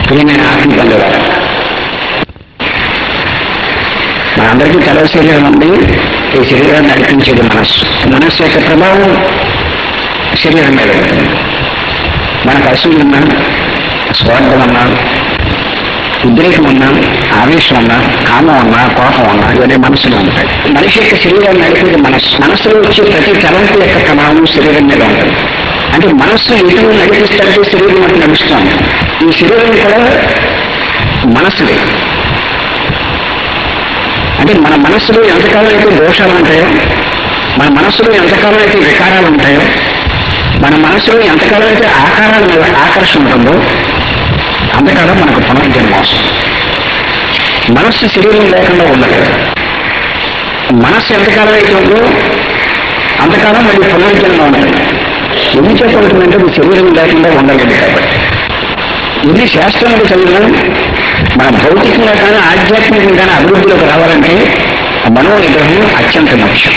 ప్రియమైన ఆత్మ పొందేవారు మనందరికీ తల శరీరం ఉంది ఈ శరీరాన్ని నడిపించేది మనస్సు మనస్సు యొక్క ప్రభావం శరీరం మీద ఉంటుంది మనకు అసూలు ఉన్నా స్వార్థం ఉన్నా ఉద్రేకం ఉన్నా ఆవేశం ఉన్నా కామం ఉన్నా కోపం ఉన్నా ఇవన్నీ మనసులో ఉంటాయి మనిషి యొక్క శరీరాన్ని నడిపేది మనస్సు మనసులో వచ్చే ప్రతి తలంపు యొక్క ప్రభావం శరీరం మీద ఉంటుంది అంటే మనస్సు ఎటు నడిపిస్తుంటే శరీరం అటు నడుస్తుంది ఈ శరీరం కూడా మనస్సుదే అంటే మన మనస్సులో ఎంతకాలం అయితే దోషాలు ఉంటాయో మన మనస్సులో ఎంతకాలం అయితే వికారాలు ఉంటాయో మన మనస్సులో ఎంతకాలం అయితే ఆకారాల మీద ఆకర్షణ ఉంటుందో అంతకాలం మనకు పునర్జన్మ వస్తుంది మనస్సు శరీరం లేకుండా ఉండలేదు మనస్సు ఎంతకాలం అయితే ఉందో అంతకాలం మళ్ళీ పునర్జన్మ ఉంటుంది ఎన్ని చెప్పబడుతుందంటే ఇది శరీరం లేకుండా ఉండలేదు కాబట్టి ఎన్ని శాస్త్రాలు చదివినా మన భౌతికంగా కానీ ఆధ్యాత్మికంగా కానీ అభివృద్ధిలోకి రావాలంటే మనో నిగ్రహం అత్యంత ముఖ్యం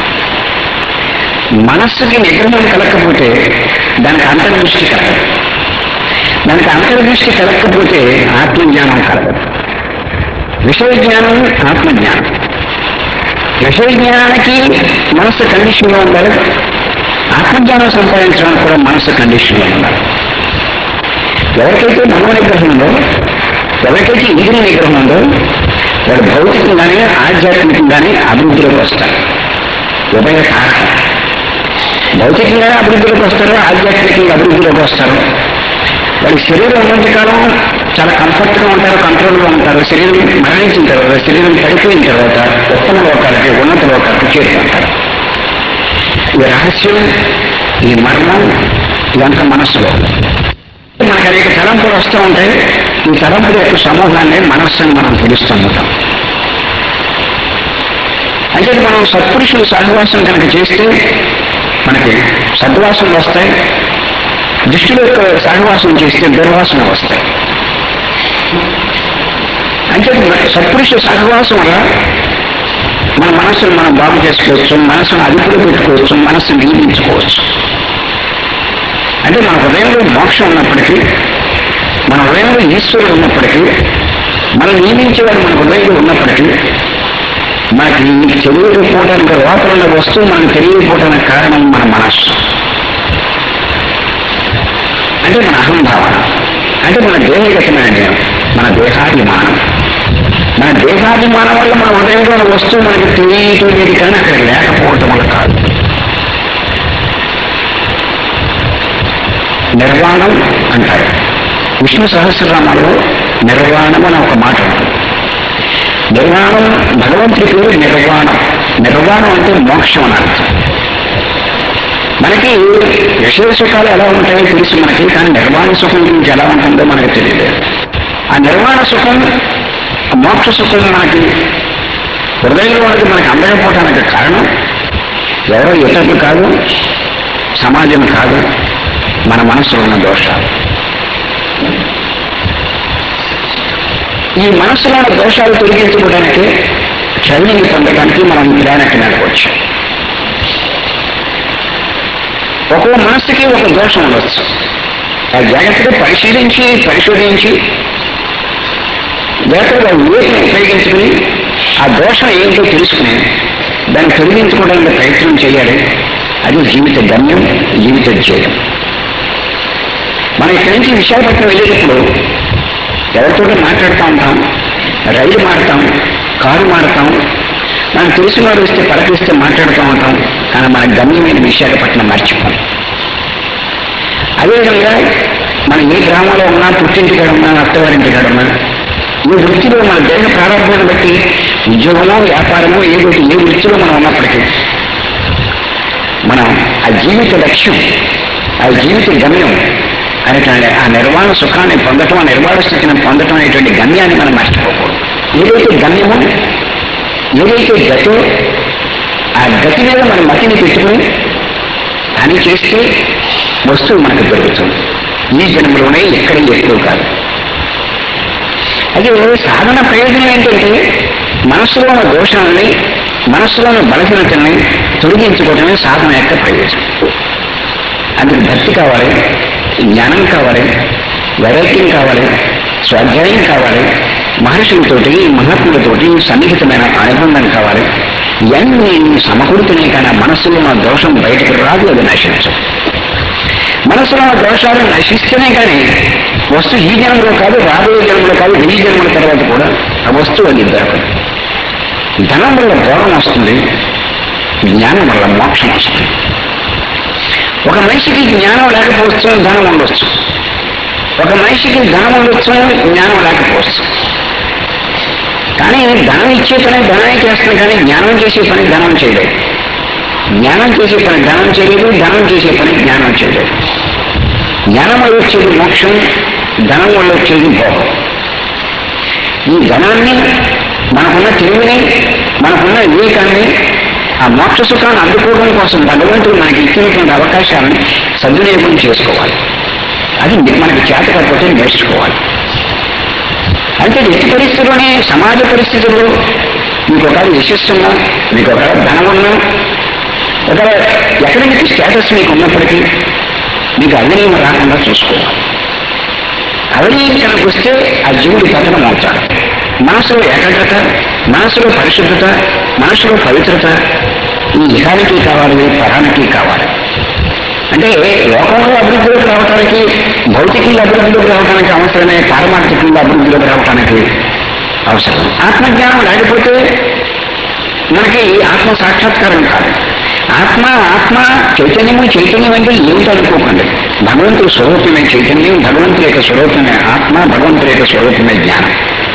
మనస్సుకి నిగ్రహం కలగకపోతే దానికి అంతర్దృష్టి కలగదు దానికి అంతర్దృష్టి కలగకపోతే ఆత్మజ్ఞానం కలగదు విషయ జ్ఞానం ఆత్మజ్ఞానం విషయ జ్ఞానానికి మనస్సు కండిషన్లో ఉండాలి ఆత్మజ్ఞానం సంపాదించడానికి కూడా మనస్సు కండిషన్లో ఉండాలి ఎవరికైతే మనో నిగ్రహం ఉందో ఎవరికైతే ఇంద్రియ నిగ్రహం ఉందో వాడు భౌతికంగానే ఆధ్యాత్మికంగానే అభివృద్ధిలోకి వస్తారు ఉభయ కారకం భౌతికంగానే అభివృద్ధిలోకి వస్తారు ఆధ్యాత్మికంగా అభివృద్ధిలోకి వస్తారు వాడి శరీరం ఉన్నంతకాలం చాలా కంఫర్ట్గా ఉంటారు కంట్రోల్గా ఉంటారు శరీరం మరణించిన తర్వాత శరీరం పడిపోయిన తర్వాత ఉత్తమ లోకాలకి ఉన్నత లోకాలకి చేరుకుంటారు ఈ రహస్యం ఈ మర్మం ఇదంతా మనస్సులో మనకు అనేక తలంపులు వస్తూ ఉంటాయి ఈ తలంపుల యొక్క సమూహాన్ని మనస్సుని మనం పిలుస్తూ ఉంటాం అంటే మనం సత్పురుషులు సహవాసం కనుక చేస్తే మనకి సద్వాసనలు వస్తాయి దుష్టుల యొక్క సహవాసం చేస్తే దుర్వాసన వస్తాయి అంటే సత్పురుష సహవాసం వల్ల మన మనసును మనం బాగు చేసుకోవచ్చు మనసును అదుపులో పెట్టుకోవచ్చు మనసును నియమించుకోవచ్చు అంటే మన హృదయంలో మోక్షం ఉన్నప్పటికీ మన హృదయంలో ఈశ్వరుడు ఉన్నప్పటికీ మనం నియమించేవాడు మన హృదయంలో ఉన్నప్పటికీ మనకి తెలియకపోవడానికి లోపల ఉన్న వస్తువు మనకు తెలియకపోవడానికి కారణం మన మనస్సు అంటే మన అహంభావన అంటే మన దేహగతమైన నేను మన దేహాభిమానం మన దేహాభిమానం వల్ల మన హృదయంలో ఉన్న వస్తువు మనకి తెలియటం లేదు కానీ అక్కడ లేకపోవటం వల్ల కాదు నిర్వాణం అంటారు విష్ణు సహస్రనామాల్లో నిర్వాణం అని ఒక మాట ఉంది. నిర్వాణం భగవంతుడి పేరు నిర్వాణం నిర్వాణం అంటే మోక్షం అని అర్థం మనకి విషయ సుఖాలు ఎలా ఉంటాయో తెలుసు మనకి కానీ నిర్వాణ సుఖం గురించి ఎలా ఉంటుందో మనకు తెలియదు ఆ నిర్వాణ సుఖం ఆ మోక్ష సుఖం మనకి హృదయంలో ఉన్నది మనకి అందకపోవటానికి కారణం ఎవరో ఇతరులు కాదు సమాజం కాదు మన మనసులో ఉన్న దోషాలు ఈ మనసులో ఉన్న దోషాలు తొలగించుకోవడానికి ట్రైనింగ్ పొందడానికి మనం ప్రేరణకి నడవచ్చు ఒక్కో మనస్సుకి ఒక దోషం ఉండొచ్చు ఆ జాగ్రత్తగా పరిశీలించి పరిశోధించి జాగ్రత్తగా వివేకం ఉపయోగించుకుని ఆ దోషం ఏంటో తెలుసుకుని దాన్ని తొలగించుకోవడానికి ప్రయత్నం చేయాలి అది జీవిత గమ్యం జీవిత ధ్యేయం మనం ఇక్కడి నుంచి విశాఖపట్నం వెళ్ళేటప్పుడు ఎవరితో మాట్లాడుతూ ఉంటాం రైలు మారుతాం కారు మారుతాం మనకు తెలిసిన వారు వస్తే పలకరిస్తే మాట్లాడుతూ ఉంటాం కానీ మన గమ్యమైన విశాఖపట్నం మర్చిపోం అదేవిధంగా మనం ఏ గ్రామంలో ఉన్నా పుట్టింటికాడ ఉన్నా అత్తవారింటికాడ ఉన్నా ఈ వృత్తిలో మన దేహ ప్రారంభాన్ని బట్టి ఉద్యోగమో వ్యాపారమో ఏదో ఏ వృత్తిలో మనం ఉన్నప్పటికీ మనం ఆ జీవిత లక్ష్యం ఆ జీవిత గమ్యం అనేటువంటి ఆ నిర్వాణ సుఖాన్ని పొందటం ఆ నిర్వాణ స్థితిని పొందటం అనేటువంటి గమ్యాన్ని మనం మర్చిపోకూడదు ఏదైతే గమ్యమో ఏదైతే గతో ఆ గతి మీద మన మతిని పెట్టుకుని అని చేస్తే వస్తువు మనకు దొరుకుతుంది ఈ జన్మలోనే ఎక్కడ ఎక్కువ కాదు అదే సాధన ప్రయోజనం ఏంటంటే మనస్సులో ఉన్న దోషాలని మనస్సులో ఉన్న బలహీనతల్ని తొలగించుకోవడమే సాధన యొక్క ప్రయోజనం అందుకు భక్తి కావాలి జ్ఞానం కావాలి వైరాగ్యం కావాలి స్వాధ్యాయం కావాలి మహర్షులతోటి మహాత్ములతోటి సన్నిహితమైన అనుబంధం కావాలి ఇవన్నీ సమకూరుతున్నాయి కానీ ఆ మనస్సులో ఉన్న దోషం బయటకు రాదు అది నశించదు మనసులో ఉన్న దోషాలు నశిస్తేనే కానీ వస్తువు ఈ జన్మలో కాదు రాబోయే జన్మలో కాదు వెయ్యి జన్మల తర్వాత కూడా ఆ వస్తువు అది దొరకదు ధనం వల్ల భోగం వస్తుంది జ్ఞానం వల్ల మోక్షం వస్తుంది ఒక మనిషికి జ్ఞానం లేకపోవచ్చు ధనం ఉండొచ్చు ఒక మనిషికి ధనం ఉండొచ్చు జ్ఞానం లేకపోవచ్చు కానీ ధనం ఇచ్చే పని ధనమే చేస్తుంది కానీ జ్ఞానం చేసే పని ధనం చేయలేదు జ్ఞానం చేసే పని ధనం చేయలేదు ధనం చేసే పని జ్ఞానం చేయలేదు జ్ఞానం వల్ల వచ్చేది మోక్షం ధనం వల్ల వచ్చేది భోగం ఈ ధనాన్ని మనకున్న తెలివిని మనకున్న వివేకాన్ని ఆ మోక్ష సుఖాన్ని అందుకోవడం కోసం భగవంతుడు మనకి ఇచ్చినటువంటి అవకాశాలను సద్వినియోగం చేసుకోవాలి అది మనకి చేత కాకపోతే నేర్చుకోవాలి అంటే ఎట్టి పరిస్థితుల్లోనే సమాజ పరిస్థితుల్లో మీకు ఒక యశస్సున్నా మీకు ఒక ధనం ఉన్నా ఒక ఎకడమిక్ స్టేటస్ మీకు ఉన్నప్పటికీ మీకు అవినీయం రాకుండా చూసుకోవాలి అవినీతి కనుక వస్తే ఆ జీవుడు పతనం అవుతాడు మనసులో ఏకాగ్రత మనసులో పరిశుద్ధత మనసులో పవిత్రత ఈ ఇహానికి కావాలి పరానికి కావాలి అంటే లోకంలో అభివృద్ధిలోకి రావడానికి భౌతికంగా అభివృద్ధిలోకి రావడానికి అవసరమే పారమార్థికంగా అభివృద్ధిలోకి రావడానికి అవసరం ఆత్మజ్ఞానం లేకపోతే మనకి ఆత్మ సాక్షాత్కారం కాదు ఆత్మ ఆత్మ చైతన్యము చైతన్యం అంటే ఏమిటి అనుకోకండి భగవంతుడి స్వరూపమే చైతన్యం భగవంతుడి యొక్క స్వరూపమే ఆత్మ భగవంతుడి యొక్క స్వరూపమే జ్ఞానం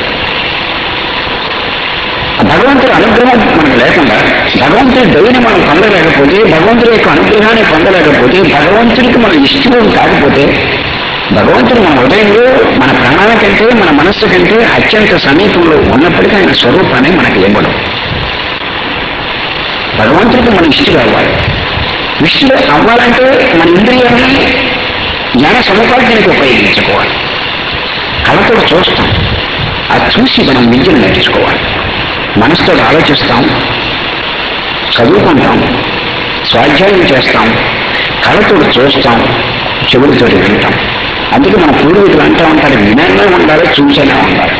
ఆ భగవంతుడి అనుగ్రహం మనకు లేకుండా భగవంతుడి దయని మనం పొందలేకపోతే భగవంతుడి యొక్క అనుగ్రహాన్ని పొందలేకపోతే భగవంతుడికి మనం ఇష్టం కాకపోతే భగవంతుడు మన హృదయంలో మన ప్రాణాల కంటే మన మనస్సు కంటే అత్యంత సమీపంలో ఉన్నప్పటికీ ఆయన స్వరూపాన్ని మనకి ఇవ్వడం భగవంతుడికి మనం ఇష్టం అవ్వాలి ఇష్టం అవ్వాలంటే మన ఇంద్రియాన్ని జ్ఞాన సముపార్జనకి ఉపయోగించుకోవాలి కళతో చూస్తాం అది చూసి మనం విద్యను నేర్చుకోవాలి మనసుతో ఆలోచిస్తాం చదువుకుంటాం స్వాధ్యాయం చేస్తాం కళతో చూస్తాం చెవులతో వింటాం అందుకే మన పూర్వీకులు అంటూ ఉంటారు విననే ఉండాలి చూసేనే ఉండాలి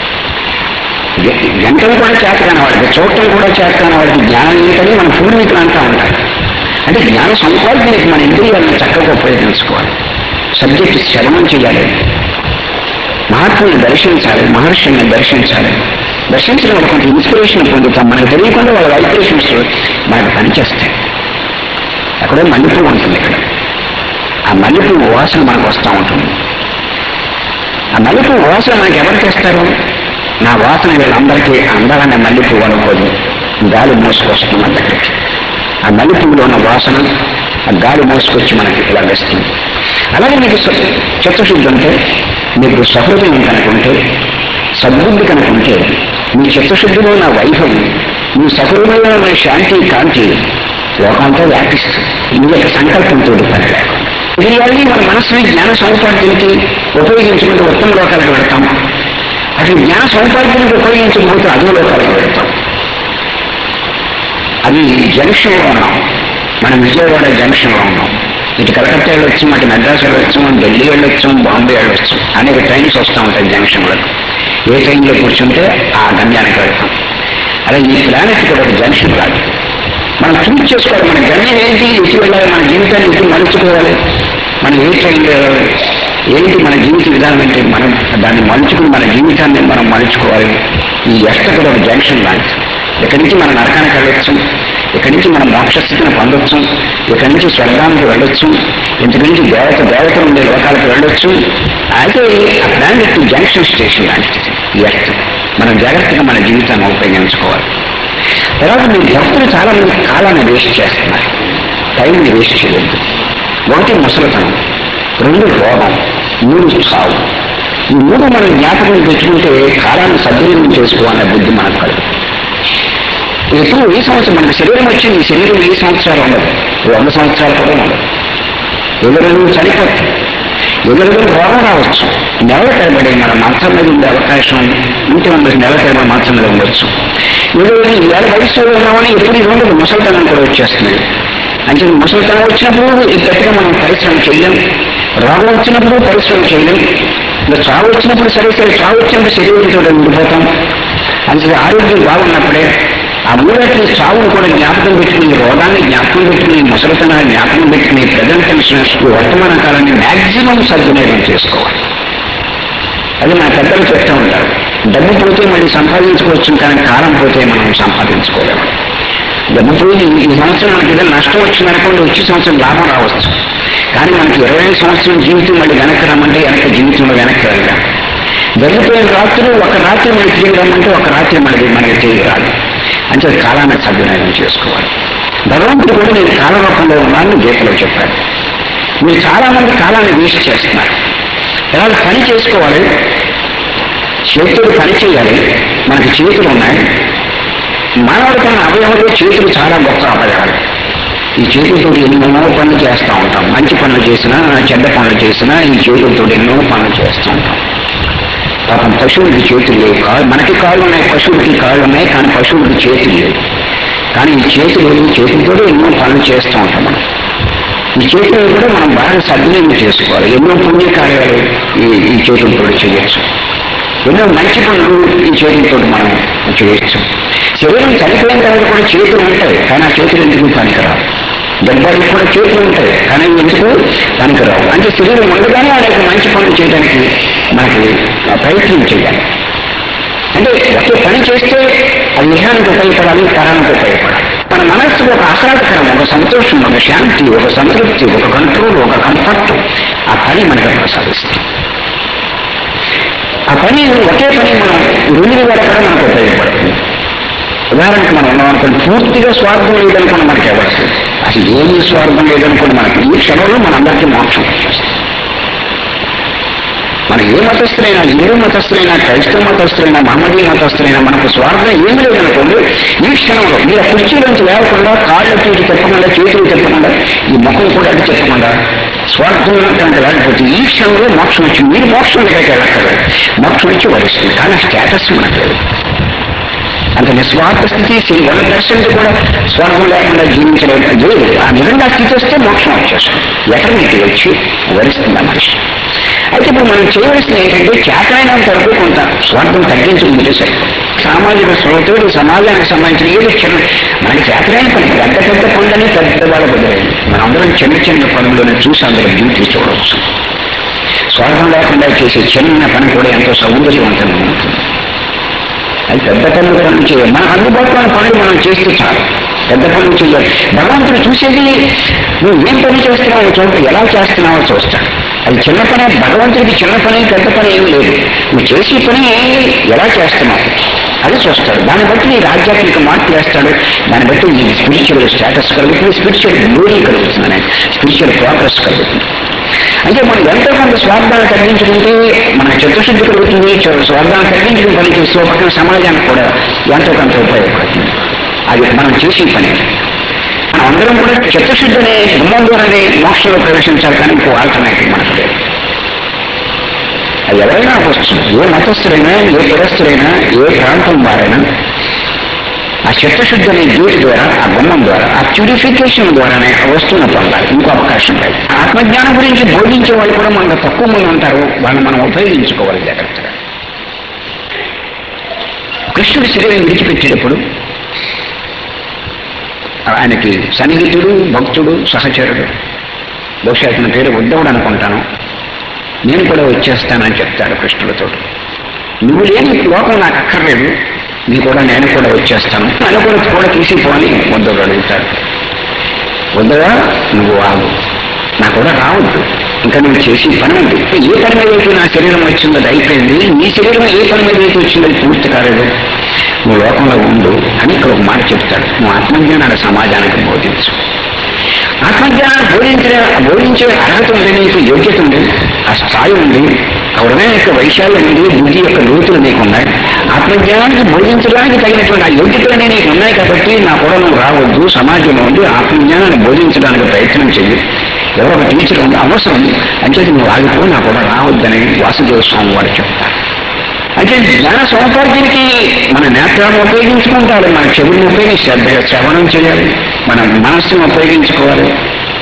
గంటలు కూడా చేతకాని వాడికి చూడటం కూడా చేతకాని వాడికి జ్ఞానం ఏంటని మన పూర్వీకులు అంటూ ఉంటారు అంటే జ్ఞాన సంపాదనకి మన ఇంద్రియాలను చక్కగా ఉపయోగించుకోవాలి సబ్జెక్ట్ శ్రవణం చేయాలి మహాత్ముని దర్శించాలి మహర్షుల్ని దర్శించాలి దర్శించడం వల్ల కొంత ఇన్స్పిరేషన్ పొందుతాం మనకు తెలియకుండా వాళ్ళ వైబ్రేషన్స్ మనకు పనిచేస్తాయి అక్కడే మల్లెపువ్వు ఉంటుంది ఇక్కడ ఆ మల్లెపువ్వు వాసన మనకు వస్తూ ఉంటుంది ఆ మల్లెపువ్వు వాసన మనకి ఎవరు తెస్తారు నా వాసన వీళ్ళందరికీ అందాలనే మల్లెపువ్వు అనుకోదు గాలి మోసుకొస్తుంది మన దగ్గరికి ఆ మల్లెపువ్వులో ఉన్న వాసన ఆ గాలి మోసుకొచ్చి మనకి ఇలా వేస్తుంది అలాగే మీకు స- చిత్తశుద్ధి ఉంటే మీకు సహృదయం కనుకుంటే సద్బుద్ధి కనుకుంటే మీ చిత్తశుద్ధిలో ఉన్న వైభవం మీ సహృదయంలో ఉన్న శాంతి కాంతి లోకంతో వ్యాపిస్తుంది మీ యొక్క సంకల్పంతో పని లేకుండా ఇంద్రియాల్ని మన మనసుని జ్ఞాన సముపార్జనకి ఉపయోగించుకుంటూ ఉత్తమ లోకాలకు వెళ్తాం అసలు జ్ఞాన సముపార్జనకి ఉపయోగించకపోతే అదే లోకాలకు వెళ్తాం అది జంక్షన్లో ఉన్నాం మనం విజయవాడ జంక్షన్లో ఉన్నాం ఇటు కలకత్తా వెళ్ళొచ్చు అటు మెడ్రాస్ వెళ్ళొచ్చు ఢిల్లీ వెళ్ళొచ్చు బాంబే వెళ్ళొచ్చు అనేక ట్రైన్స్ వస్తూ ఉంటాయి జంక్షన్లకు ఏ ట్రైన్లో కూర్చుంటే ఆ గమ్యానికి వెళ్తాం అలా ఈ ప్లానెట్ కూడా ఒక జంక్షన్ కాదు మనం చూస్ చేసుకోవాలి మన గమ్యం ఏంటి ఇటు వెళ్ళాలి మన జీవితాన్ని ఇటు మలుచుకోవాలి మనం ఏ ట్రైన్లో వెళ్ళాలి ఏంటి మన జీవిత విధానం ఏంటి మనం దాన్ని మలుచుకుని మన జీవితాన్ని మనం మలుచుకోవాలి ఈ ఎస్ట కూడా ఒక జంక్షన్ లాంటి ఇక్కడి నుంచి మనం నరకానికి వెళ్ళొచ్చు ఇక్కడి నుంచి మనం మోక్షస్థితిని పొందొచ్చు ఇక్కడి నుంచి స్వర్గానికి వెళ్ళొచ్చు ఇంతకు నుంచి దేవత దేవతలు ఉండే లోకాలకు వెళ్ళొచ్చు అయితే ఆ ప్లానెట్ జంక్షన్ స్టేషన్ లాంటిది ఈ ఎర్త్ మనం జాగ్రత్తగా మన జీవితాన్ని ఉపయోగించుకోవాలి తర్వాత మీ భక్తులు చాలా మంది కాలాన్ని వేస్ట్ చేస్తున్నారు టైంని వేస్ట్ చేయొద్దు ఒకటి ముసలితనం రెండు రోగం మూడు చావు ఈ మూడు మనం జ్ఞాపకం తెచ్చుకుంటే కాలాన్ని సద్వినియోగం చేసుకోవాలనే బుద్ధి మనకు కలదు ఎప్పుడు వెయ్యి సంవత్సరం మనకి శరీరం వచ్చింది ఈ శరీరం వెయ్యి సంవత్సరాలు ఉండదు వంద సంవత్సరాలు కూడా ఉండదు ఎదురు చనిపోతుంది ఎదురు రోగం రావచ్చు నెల తరబడి మన మంచం మీద ఉండే అవకాశం ఇంటి ఉండదు నెల తరబడి మంచం మీద ఉండొచ్చు ఎదురు ఈవేళ వయసులో ఉన్నామని ఎప్పుడు ఇది ఉండదు ముసలితనం కూడా వచ్చేస్తుంది అంటే ముసలితనం వచ్చినప్పుడు ఈ గట్టిగా మనం పరిశ్రమ చేయలేం రోగం వచ్చినప్పుడు పరిశ్రమ చేయలేం ఇంకా చావు వచ్చినప్పుడు సరే సరే చావు వచ్చినప్పుడు శరీరంతో ఉండిపోతాం అందుకే ఆరోగ్యం బాగున్నప్పుడే ఆ మూడటి చావును కూడా జ్ఞాపకం పెట్టుకుని రోగాన్ని జ్ఞాపకం పెట్టుకుని ముసలితనాన్ని జ్ఞాపకం పెట్టుకుని ప్రజెంట్ టెన్షన్స్ వర్తమాన కాలాన్ని మ్యాక్సిమం సద్వినియోగం చేసుకోవాలి అది నా పెద్దలు చెప్తూ ఉంటారు డబ్బు పోతే మళ్ళీ సంపాదించుకోవచ్చు కానీ కాలం పోతే మనం సంపాదించుకోలేము డబ్బు పోయి ఈ సంవత్సరం మనకి ఏదైనా నష్టం వచ్చిందనుకోండి వచ్చే సంవత్సరం లాభం రావచ్చు కానీ మనకి ఇరవై ఐదు సంవత్సరం జీవితం మళ్ళీ వెనక్కి రమ్మంటే వెనక్కి జీవితంలో వెనక్కి వెళ్ళాం జరిగిపోయిన రాత్రులు ఒక రాత్రి మనకి తిరిగి రమ్మంటే ఒక రాత్రి మనకి మనకి తిరిగి రాదు అంటే కాలాన్ని సద్వినియోగం చేసుకోవాలి భగవంతుడు కూడా నేను కాలరూపంలో ఉన్నానని గీతలో చెప్పాడు మీరు చాలా మంది కాలాన్ని వేస్ట్ చేస్తున్నారు ఎలా పని చేసుకోవాలి చేతులు పని చేయాలి మనకి చేతులు ఉన్నాయి మానవుడు తన అవయవంలో చేతులు చాలా గొప్ప అవయవాలు ఈ చేతులతో ఎన్నో పనులు చేస్తూ ఉంటాం మంచి పనులు చేసినా చెడ్డ పనులు చేసినా ఈ చేతులతో ఎన్నో పనులు చేస్తూ ఉంటాం పాపం పశువులకి చేతులు లేవు కాళ్ళు మనకి కాళ్ళు ఉన్నాయి పశువులకి కాళ్ళు ఉన్నాయి కానీ పశువులకి చేతులు లేవు కానీ ఈ చేతులు చేతులతో ఎన్నో పనులు చేస్తూ ఉంటాం మనం ఈ చేతులను కూడా మనం బాగా సద్వినియోగం చేసుకోవాలి ఎన్నో పుణ్యకార్యాలు ఈ ఈ చేతులతో చేయొచ్చు ఎన్నో మంచి పనులు ఈ చేతులతో మనం చేయొచ్చు శరీరం చనిపోయిన తర్వాత కూడా చేతులు ఉంటాయి కానీ ఆ చేతులు ఎందుకు పనికిరావు దెబ్బలకు కూడా చేతులు ఉంటాయి కానీ అవి ఎందుకు పనికిరావు అంటే శరీరం ఉండగానే వాళ్ళకి మంచి పనులు చేయడానికి మనకి ప్రయత్నం చేయాలి అంటే ఒకే పని చేస్తే అది విషయానికి ఉపయోగపడాలి తరానికి ఉపయోగపడాలి మన మనస్సుకు ఒక ఆహ్లాదకరం ఒక సంతోషం ఒక శాంతి ఒక సంతృప్తి ఒక కంట్రోల్ ఒక కంఫర్ట్ ఆ పని మనకు ప్రసాదిస్తుంది ఆ పని ఒకే పని మనం రోజుల వేళ కూడా మనకు ఉపయోగపడుతుంది ఉదాహరణకు మనం ఉన్నాం అనుకోండి పూర్తిగా స్వార్థం లేదనుకోండి మనకి ఎవరికి అసలు ఏమీ స్వార్థం లేదనుకోండి మనకి ఈ క్షణంలో మనందరికీ మోక్షం వచ్చేస్తుంది మన ఏ మతస్థులైనా హిందూ మతస్థులైనా క్రైస్తవ మతస్థులైనా మహమ్మదీ మతస్థులైనా మనకు స్వార్థం ఏమి లేదనుకోండి ఈ క్షణంలో మీరు ఆ కుర్చీలోంచి లేవకుండా కాళ్ళు అటు ఇటు చెప్పకుండా చేతులు చెప్పకుండా ఈ ముఖం కూడా అటు చెప్పకుండా స్వార్థం అంటే లేకపోతే ఈ క్షణంలో మోక్షం వచ్చింది మీరు మోక్షం దగ్గరికి వెళ్ళక్కర్లేదు మోక్షం వచ్చి వరిస్తుంది కానీ ఆ స్టేటస్ మనకు లేదు అంత నిస్వార్థ స్థితి వన్ పర్సెంట్ కూడా స్వార్థం లేకుండా జీవించలేదు లేదు ఆ నిజంగా స్థితి వస్తే మోక్షం వచ్చేస్తుంది ఎక్కడ మీకు వచ్చి వరిస్తుంది ఆ మనిషి అయితే ఇప్పుడు మనం చేయవలసింది ఏంటంటే చేతనైనంత వరకు కొంత స్వార్థం తగ్గించుకుంటే సరిపోతుంది సామాజిక శ్రోతుడు సమాజానికి సంబంధించిన ఏది చిన్న మనకి చేతనైన పని పెద్ద పెద్ద పనులని పెద్ద వాళ్ళ బదులైంది మనందరం చిన్న చిన్న పనులను చూసి అందులో బ్యూటీ చూడవచ్చు స్వార్థం లేకుండా చేసే చిన్న పని కూడా ఎంతో సౌందర్యవంతంగా ఉంటుంది అది పెద్ద పనులు పనులు చేయాలి మనకు అందుబాటులో ఉన్న పనులు మనం చేస్తే చాలు పెద్ద పనులు చేయాలి భగవంతుడు చూసేది నువ్వు ఏం పని చేస్తున్నావో చూడండి ఎలా చేస్తున్నావో చూస్తాడు అది చిన్న పని భగవంతుడికి చిన్న పని పెద్ద పని ఏమి లేదు నువ్వు చేసే పని ఎలా చేస్తున్నావు అది చూస్తాడు దాన్ని బట్టి నీ ఆధ్యాత్మిక మార్పు వేస్తాడు దాన్ని బట్టి నీ స్పిరిచువల్ స్టేటస్ కలుగుతుంది స్పిరిచువల్ గ్లోరీ కలుగుతుంది స్పిరిచువల్ ప్రోగ్రెస్ కలుగుతుంది అంటే మనం ఎంతో కొంత స్వార్థాన్ని తగ్గించుకుంటే మన చిత్తశుద్ధి కలుగుతుంది చ- స్వార్థాన్ని తగ్గించుకుని పని చేస్తే ఒక పక్కన సమాజానికి కూడా ఎంతో కొంత ఉపయోగపడుతుంది అది మనం చేసే పని మనం అందరం కూడా చిత్తశుద్ధి అనే గుమ్మం ద్వారానే మోక్షంలో ప్రవేశించాలి కానీ ఇంకో ఆల్టర్నేటివ్ మనకు లేదు అది ఎవరైనా అవ్వచ్చు ఏ మతస్థులైనా ఏ కులస్థులైనా ఏ ప్రాంతం వారైనా ఆ చిత్తశుద్ధి అనే జ్యోతి ద్వారా ఆ గుమ్మం ద్వారా ఆ ప్యూరిఫికేషన్ ద్వారానే ఆ వస్తువును పొందాలి ఇంకో అవకాశం లేదు ఆత్మజ్ఞానం గురించి బోధించే వాళ్ళు కూడా మనకు తక్కువ మంది ఉంటారు వాళ్ళని మనం ఉపయోగించుకోవాలి జాగ్రత్తగా కృష్ణుడి శరీరం విడిచిపెట్టేటప్పుడు ఆయనకి సన్నిహితుడు భక్తుడు సహచరుడు బహుశా అతని పేరు ఉద్ధవుడు అనుకుంటాను నేను కూడా వచ్చేస్తానని చెప్తాడు కృష్ణుడితో నువ్వు లేని లోకం నాకు అక్కర్లేదు నీ కూడా నేను కూడా వచ్చేస్తాను నన్ను కూడా కూడా తీసిపోని ఉద్ధవుడు అడుగుతాడు ఉద్ధవా నువ్వు ఆగు నా కూడా రావద్దు ఇంకా నువ్వు చేసి పని ఉంది ఏ పని మీద అయితే నా శరీరం వచ్చిందో అది అయిపోయింది నీ శరీరం ఏ పని మీద అయితే వచ్చిందో అది పూర్తి కాలేదు నువ్వు లోకంలో ఉండు అని ఇక్కడ ఒక మాట చెప్తాడు నువ్వు ఆత్మజ్ఞానాన్ని సమాజానికి బోధించు ఆత్మజ్ఞానాన్ని బోధించిన బోధించే అర్హత ఉంది నీకు యోగ్యత ఉంది ఆ స్థాయి ఉంది ఆ హృదయం యొక్క వైశాల్యం ఉంది బుద్ధి యొక్క లోతులు నీకు ఉన్నాయి ఆత్మజ్ఞానానికి బోధించడానికి తగినటువంటి ఆ యోగ్యతలనే నీకు ఉన్నాయి కాబట్టి నా కూడా నువ్వు రావద్దు సమాజంలో ఉండి ఆత్మజ్ఞానాన్ని బోధించడానికి ప్రయత్నం చెయ్యి ఎవరో ఒక టీచర్ ఉంది అవసరం అంటే నువ్వు ఆగిపో నా కూడా రావద్దని వాసుదేవ స్వామి వారు చెప్తారు అంటే జ్ఞాన సౌకర్యానికి మన నేత్రాలను ఉపయోగించుకుంటారు మన చెవులను ఉపయోగించి శ్రద్ధగా శ్రవణం చేయాలి మన మనస్సును ఉపయోగించుకోవాలి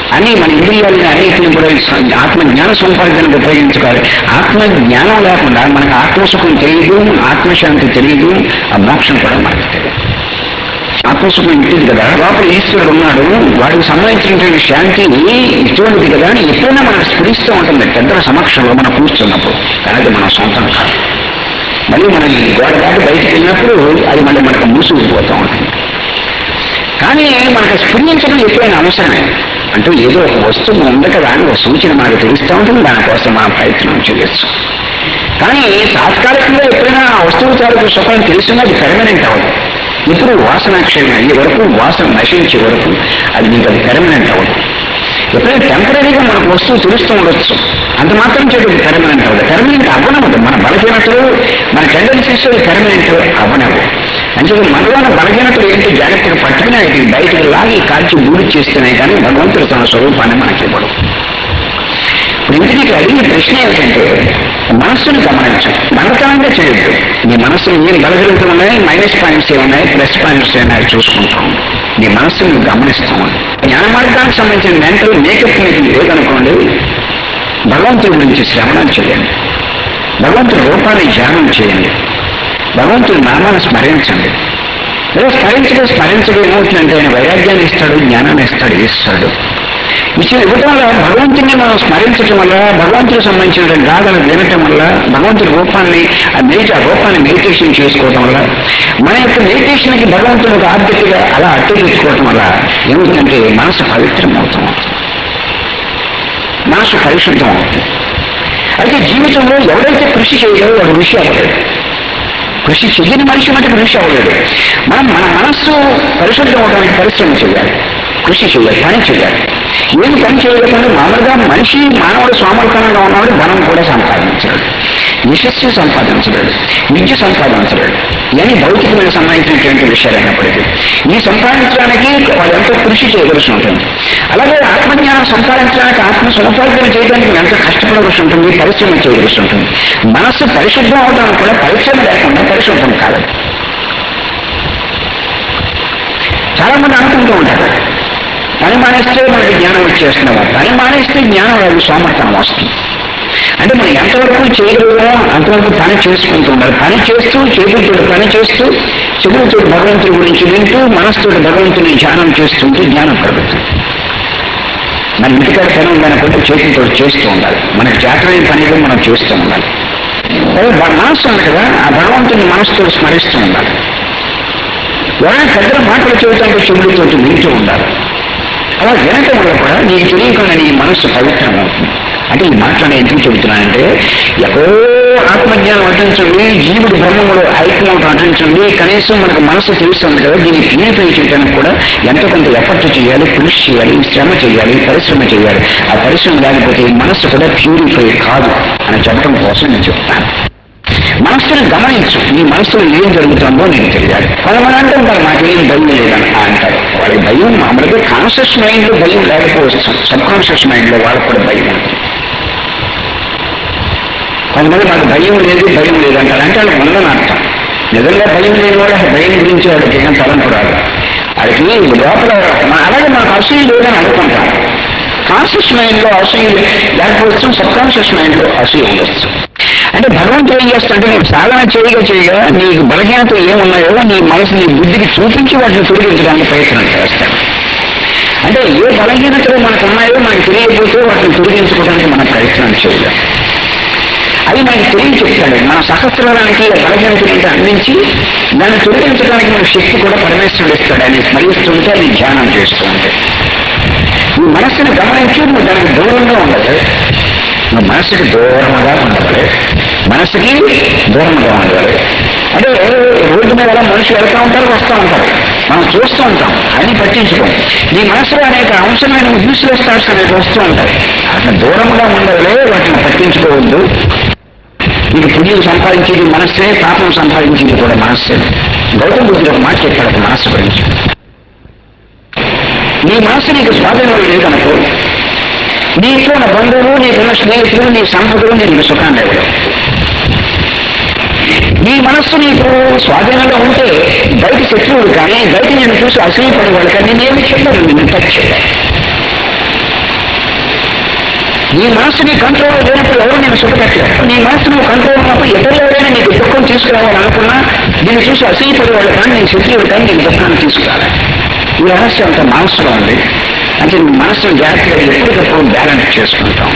అన్ని మన ఇంద్రియాలని అన్నింటిని కూడా ఆత్మ జ్ఞాన సంపాదనకు ఉపయోగించుకోవాలి ఆత్మ జ్ఞానం లేకుండా మనకు ఆత్మసుఖం తెలియదు ఆత్మశాంతి తెలియదు ఆ మోక్షం కూడా మనకు తెలియదు ఆత్మసుఖం ఇంటిది కదా లోపల ఈశ్వరుడు ఉన్నాడు వాడికి సంబంధించినటువంటి శాంతి ఇటువంటిది కదా అని ఎప్పుడైనా మనం స్ఫురిస్తూ ఉంటుంది పెద్దల సమక్షంలో మనం కూర్చున్నప్పుడు కానీ అది మన సొంతం కాదు మళ్ళీ మనం ఈ గోడ దాటి బయటికి వెళ్ళినప్పుడు అది మళ్ళీ మనకు మూసుకుపోతూ ఉంటుంది కానీ మనకు స్ఫురించడం ఎప్పుడైనా అవసరమే అంటూ ఏదో ఒక వస్తువు ఉంది కదా అని ఒక సూచన మనకు తెలుస్తూ ఉంటుంది దానికోసం మనం ప్రయత్నం చేయొచ్చు కానీ తాత్కాలికంగా ఎప్పుడైనా ఆ వస్తువు తాలూకు సుఖం తెలిసినా అది పెర్మనెంట్ అవ్వదు ఇప్పుడు వాసన క్షయం అయ్యే వరకు వాసన నశించే వరకు అది మీకు అది పెర్మనెంట్ అవ్వదు ఎప్పుడైనా టెంపరీగా మనకు వస్తువు తెలుస్తూ ఉండొచ్చు అంత మాత్రం చేతి పెర్మనెంట్ అవ్వదు పెర్మనెంట్ అవ్వనవదు మన బలహీనతలు మన టెండెన్సీస్ పెర్మనెంట్ అవ్వనవు అంటే మనలో ఉన్న బలహీనతలు ఏంటి జాగ్రత్తగా పట్టుకుని అది బయటకు లాగి కాల్చి బూడి చేస్తున్నాయి కానీ భగవంతుడు తన స్వరూపాన్ని మనకి ఇవ్వడు ఇప్పుడు ఇంటికి అడిగిన ప్రశ్న ఏమిటంటే మనస్సును గమనించం బలతనంగా చేయొద్దు నీ మనస్సులో ఏం బలహీనతలు ఉన్నాయి మైనస్ పాయింట్స్ ఏమున్నాయి ప్లస్ పాయింట్స్ ఏమున్నాయి చూసుకుంటాం నీ మనస్సును గమనిస్తాం జ్ఞాన మార్గానికి సంబంధించిన మెంటల్ మేకప్ మీకు లేదనుకోండి భగవంతుడి గురించి శ్రవణం చేయండి భగవంతుడి రూపాన్ని ధ్యానం చేయండి భగవంతుడి నామాన్ని స్మరించండి ఏదో స్మరించగా స్మరించగా ఏమవుతుందంటే ఆయన వైరాగ్యాన్ని ఇస్తాడు జ్ఞానాన్ని ఇస్తాడు ఈశ్వరుడు ఇచ్చిన ఇవ్వటం వల్ల భగవంతుని మనం స్మరించటం వల్ల భగవంతుడికి సంబంధించిన గాథలు వినటం వల్ల భగవంతుడి రూపాన్ని ఆ మెడిట ఆ రూపాన్ని మెడిటేషన్ చేసుకోవటం వల్ల మన యొక్క మెడిటేషన్కి భగవంతుని ఒక ఆబ్జెక్ట్గా అలా అట్టు తెచ్చుకోవటం వల్ల ఏమవుతుందంటే మనసు పవిత్రం అవుతాం మనసు పరిశుద్ధం అవుతుంది అయితే జీవితంలో ఎవరైతే కృషి చేయలేదో వాడు ఋషి అవ్వలేడు కృషి చెయ్యని మనిషి మటుకు ఋషి అవ్వలేడు మనం మన మనస్సు పరిశుద్ధం అవడానికి పరిశ్రమ చేయాలి కృషి చేయాలి పని చేయాలి ఏం పని చేయలేకుండా మామూలుగా మనిషి మానవుడు సోమర్పణంగా ఉన్నవాడు ధనం కూడా సంపాదించలేడు యశస్సు సంపాదించలేడు విద్య సంపాదించలేడు ఇవన్నీ భౌతికమైన సంబంధించినటువంటి విషయాలు అయినప్పటికీ ఈ సంపాదించడానికి వాళ్ళు ఎంతో కృషి చేయవలసి ఉంటుంది అలాగే ఆత్మజ్ఞానం సంపాదించడానికి ఆత్మ సముపార్జన చేయడానికి ఎంత కష్టపడవలసి ఉంటుంది పరిశ్రమ చేయవలసి ఉంటుంది మనస్సు పరిశుద్ధం అవడానికి కూడా పరిశ్రమ లేకుండా పరిశుద్ధం కాదు చాలా మంది అనుకుంటూ ఉంటారు పని మానేస్తే మనకి జ్ఞానం వచ్చేస్తున్నాము పని మానేస్తే జ్ఞానం రాదు సోమర్థనం వస్తుంది అంటే మనం ఎంతవరకు చేయగలమో అంతవరకు పని చేసుకుంటూ ఉండాలి పని చేస్తూ చేతులతో పని చేస్తూ చెవులతో భగవంతుడి గురించి వింటూ మనసుతో భగవంతుని ధ్యానం చేస్తుంటే జ్ఞానం కలుగుతుంది మన ఇంటికాడ పని ఉందనుకుంటే చేతులతో చేస్తూ ఉండాలి మనకి జాతరైన పనిలో మనం చేస్తూ ఉండాలి అదే బ- మనస్సు ఉంది కదా ఆ భగవంతుని మనసుతో స్మరిస్తూ ఉండాలి ఎవరైనా పెద్దల మాటలు చెబుతుంటే చెవులతో వింటూ ఉండాలి అలా వినటం వల్ల కూడా నీకు తెలియకుండా నీ మనస్సు పవిత్రం అవుతుంది అంటే ఈ మాటలు నేను ఎందుకు చెబుతున్నానంటే ఎక్కడో ఆత్మజ్ఞానం అటంచండి జీవుడు బ్రహ్మముడు ఐక్యం అటంచండి కనీసం మనకు మనసు తెలుస్తుంది కదా దీన్ని ప్యూరిఫై చేయడానికి కూడా ఎంతో కొంత ఎఫర్ట్ చేయాలి కృషి చేయాలి శ్రమ చేయాలి పరిశ్రమ చేయాలి ఆ పరిశ్రమ లేకపోతే ఈ మనస్సు కూడా ప్యూరిఫై కాదు అని చెప్పడం కోసం నేను చెప్తాను మనస్సును గమనించు నీ మనస్సులో ఏం జరుగుతుందో నీకు తెలియాలి కొంతమంది అంటే ఉంటారు నాకేం భయం లేదని అంటారు వాళ్ళకి భయం మామూలుగా కాన్షియస్ మైండ్ లో భయం లేకపోవచ్చు సబ్ కాన్షియస్ మైండ్ లో వాళ్ళకి కూడా భయం ఉంటుంది కొంతమంది నాకు భయం లేదు భయం లేదు అంటారు అంటే వాళ్ళకి ఉందని అర్థం నిజంగా భయం లేని వాడు అసలు భయం గురించి వాడికి ఏం తలంపు రాదు వాడికి లోపల మన అలాగే మనకు అసూయ లేదని అనుకుంటాం కాన్షియస్ మైండ్ లో అసూయ లేకపోవచ్చు సబ్ కాన్షియస్ మైండ్ లో అసూయ ఉండొచ్చు అంటే భగవంతుడు ఏం చేస్తాడంటే నీకు సాధన చేయగా చేయగా నీకు బలహీనతలు ఏమున్నాయో నీ మనసు నీ బుద్ధికి చూపించి వాటిని తొలగించడానికి ప్రయత్నం చేస్తాడు అంటే ఏ బలహీనతలు మనకు ఉన్నాయో మనకు తెలియకపోతే వాటిని తొలగించుకోవడానికి మనం ప్రయత్నం చేయాలి అది మనకి తెలియచెప్తాడు మన సహస్రానికి బలహీనతలు అందించి దాన్ని తొలగించడానికి మన శక్తి కూడా పరమేశ్వరుడు ఇస్తాడు ఆయన స్మరిస్తుంటే అది ధ్యానం చేస్తూ ఉంటే ఈ మనస్సుని గమనించి నువ్వు దానికి దూరంగా ఉండదు నువ్వు మనస్సుకి దూరంగా ఉండాలి మనస్సుకి దూరంగా ఉండాలి అంటే రోడ్డు మీద అలా మనుషులు వెళ్తూ ఉంటారు వస్తూ ఉంటారు మనం చూస్తూ ఉంటాం అని పట్టించుకోం నీ మనసులో అనేక అంశమైన యూస్లెస్ థాట్స్ అనేవి వస్తూ ఉంటాయి అట్లా దూరంగా ఉండాలి వాటిని పట్టించుకోవద్దు ఇది పుణ్యం సంపాదించేది మనస్సే పాపం సంపాదించేది కూడా మనస్సే గౌతమ బుద్ధుడు ఒక మాట చెప్పాడు ఒక మనస్సు గురించి నీ మనసు నీకు స్వాధీనం లేదనుకో నీకు ఉన్న బంధువులు నీకున్న స్నేహితులు నీ సంపదలు నీకు సుఖాన్ని ఇవ్వడం నీ మనస్సు నీకు స్వాధీనంగా ఉంటే బయట శత్రువులు కానీ బయట నేను చూసి అసూయపడే వాళ్ళు కానీ నేనేమి చెప్పను నిన్ను టచ్ చేయలేదు నీ మనసు నీ కంట్రోల్ లేనప్పుడు ఎవరు నేను సుఖపెట్టలేదు నీ మనసు నువ్వు కంట్రోల్ ఉన్నప్పుడు ఇతరులు ఎవరైనా నీకు దుఃఖం తీసుకురావాలనుకున్నా దీన్ని చూసి అసూయపడేవాళ్ళు కానీ నేను శత్రువుడు కానీ నేను దుఃఖాన్ని తీసుకురాలి ఈ రహస్యం అంత మనసులో ఉంది అంటే నీ మనసును జాగ్రత్తగా ఎప్పటికప్పుడు బ్యాలెన్స్ చేసుకుంటాం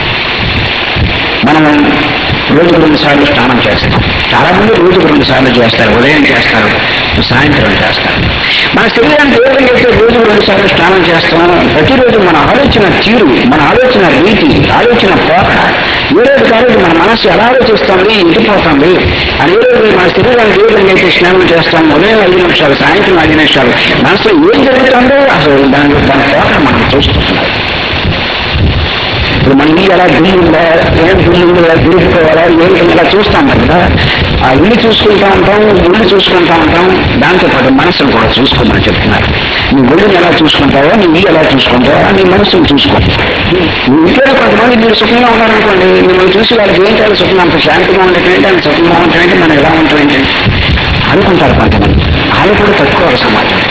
మనం రోజుకు రెండు సార్లు స్నానం చేస్తాం చాలా మంది రోజుకు రెండు సార్లు చేస్తారు ఉదయం చేస్తారు సాయంత్రం చేస్తారు మన శరీరానికి ఏ విధంగా అయితే రోజుకు రెండు సార్లు స్నానం చేస్తామో ప్రతిరోజు మన ఆలోచన తీరు మన ఆలోచన రీతి ఆలోచన పోక ఏ రోజు కాలేదు మన మనసు ఎలా ఆలోచిస్తుంది ఇంటిపోతుంది అని ఏ రోజు మన శరీరానికి ఏ విధంగా అయితే స్నానం చేస్తాం ఉదయం ఐదు నిమిషాలు సాయంత్రం ఐదు నిమిషాలు మనసులో ఏం జరుగుతుందో అసలు దాని దాని పోక మనం చూసుకుంటున్నాం ఇప్పుడు మన ఇల్లు ఎలా గుడి ఉందా ఏం గుడి ఉందో ఎలా గురిపోవాలా ఏంటి ఇలా చూస్తాం కదా ఆ ఇల్లు చూసుకుంటా ఉంటాం గుళ్ళు చూసుకుంటా ఉంటాం దాంతో పాటు మనసును కూడా చూసుకోమని చెప్తున్నారు నీ గుళ్ళని ఎలా చూసుకుంటావో నీ ఇల్లు ఎలా చూసుకుంటావో నీ మనసును చూసుకో నీ ఇంట్లో కొంతమంది మీరు సుఖంగా ఉన్నారనుకోండి మిమ్మల్ని చూసి వాళ్ళకి ఏంటి వాళ్ళు సుఖంగా అంత శాంతిగా ఉండటం ఏంటి అంత సుఖంగా ఉండటం ఏంటి మనం ఎలా ఉంటాం ఏంటి అనుకుంటారు కొంతమంది వాళ్ళు కూడా తక్కువ సమాజం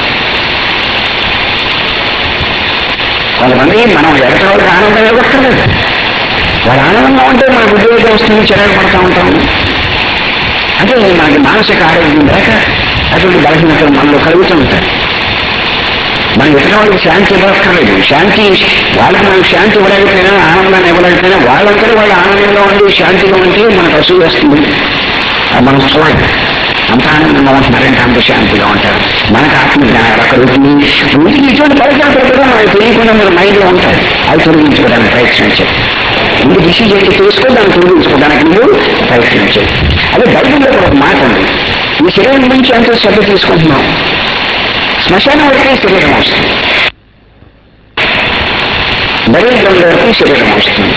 కొంతమంది మనం ఎగట వాళ్ళకి ఆనందం ఇవ్వక్కర్లేదు వాళ్ళు ఆనందంగా ఉంటే మనకు ఉద్యోగం వస్తుంది చిరాకు పడుతూ ఉంటాం అంటే మనకి మానసిక ఆరోగ్యం లేక అటువంటి బలహీనతలు మనలో కలుగుతూ ఉంటాయి మనం ఇతర వాళ్ళకి శాంతి ఇవ్వక్కర్లేదు శాంతి వాళ్ళకి మనం శాంతి ఇవ్వలేకపోయినా ఆనందాన్ని ఇవ్వలేకపోయినా వాళ్ళంతా వాళ్ళు ఆనందంగా ఉండి శాంతిగా ఉంటే మనకు అసూయ వస్తుంది అది మనం చూడాలి అంత ఆనందంగా ఉంటున్నారు ఇంకా అంత శాంతిగా ఉంటారు మనకు ఆత్మజ్ఞానం ఎలా కలుగుతుంది ఇంటికి ఇటువంటి పరికరాలు పెట్టడం మనకు తెలియకుండా మన మైండ్లో ఉంటాయి అవి తొలగించుకోవడానికి ప్రయత్నించాలి ఇంటి డిసిజన్ ఏంటి తీసుకో దాన్ని తొలగించుకోవడానికి నువ్వు ప్రయత్నించాలి అదే బైబిల్లో కూడా ఒక మాట ఉంది ఈ శరీరం గురించి ఎంతో శ్రద్ధ తీసుకుంటున్నాం శ్మశానం వరకే శరీరం వస్తుంది దరిద్రం వరకు శరీరం వస్తుంది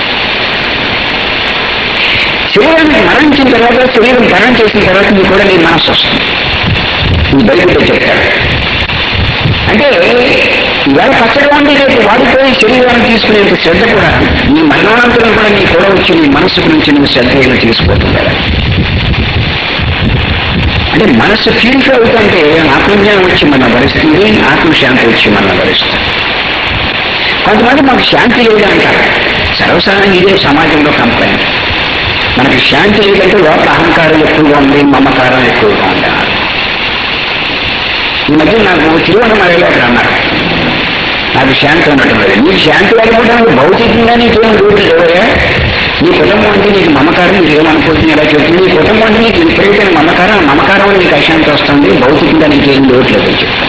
శరీరాన్ని మరణించిన తర్వాత శరీరం మరణం చేసిన తర్వాత నీకు కూడా నీ మనసు వస్తుంది ఈ బైబిల్లో చెప్తాడు అంటే ఇవాళ పచ్చగా ఉండి రేపు వాడిపోయి శరీరాన్ని తీసుకునేంత శ్రద్ధ కూడా నీ మరణానంతరం కూడా నీ కూడా వచ్చి నీ మనసు గురించి నువ్వు శ్రద్ధ ఏమి తీసుకుపోతుంది కదా అంటే మనస్సు ప్యూరిఫై అవుతుంటే ఆత్మజ్ఞానం వచ్చి మన భరిస్తుంది ఆత్మశాంతి వచ్చి మన భరిస్తుంది కొంతమంది మాకు శాంతి లేదు అంటారు సర్వసాధారణంగా ఇదే సమాజంలో కంప్లైంట్ మనకి శాంతి లేదంటే లోపల అహంకారం ఎక్కువగా ఉంది మమకారం ఎక్కువగా ఉంది అన్నారు ఈ మధ్య నాకు తిరువనమలలో అక్కడ అన్నారు నాకు శాంతి ఉండటం లేదు నీకు శాంతి లేకపోవడానికి భౌతికంగా నీకేం రూట్ లేవయా నీ కుటుంబం అంటే నీకు మమకారం నీకు ఏమనుకుంటుంది ఎలా చెప్తుంది నీ కుటుంబం అంటే నీకు విపరీతమైన మమకారం ఆ మమకారం వల్ల నీకు అశాంతి వస్తుంది భౌతికంగా నీకేం లోటు లేదు అని చెప్తాను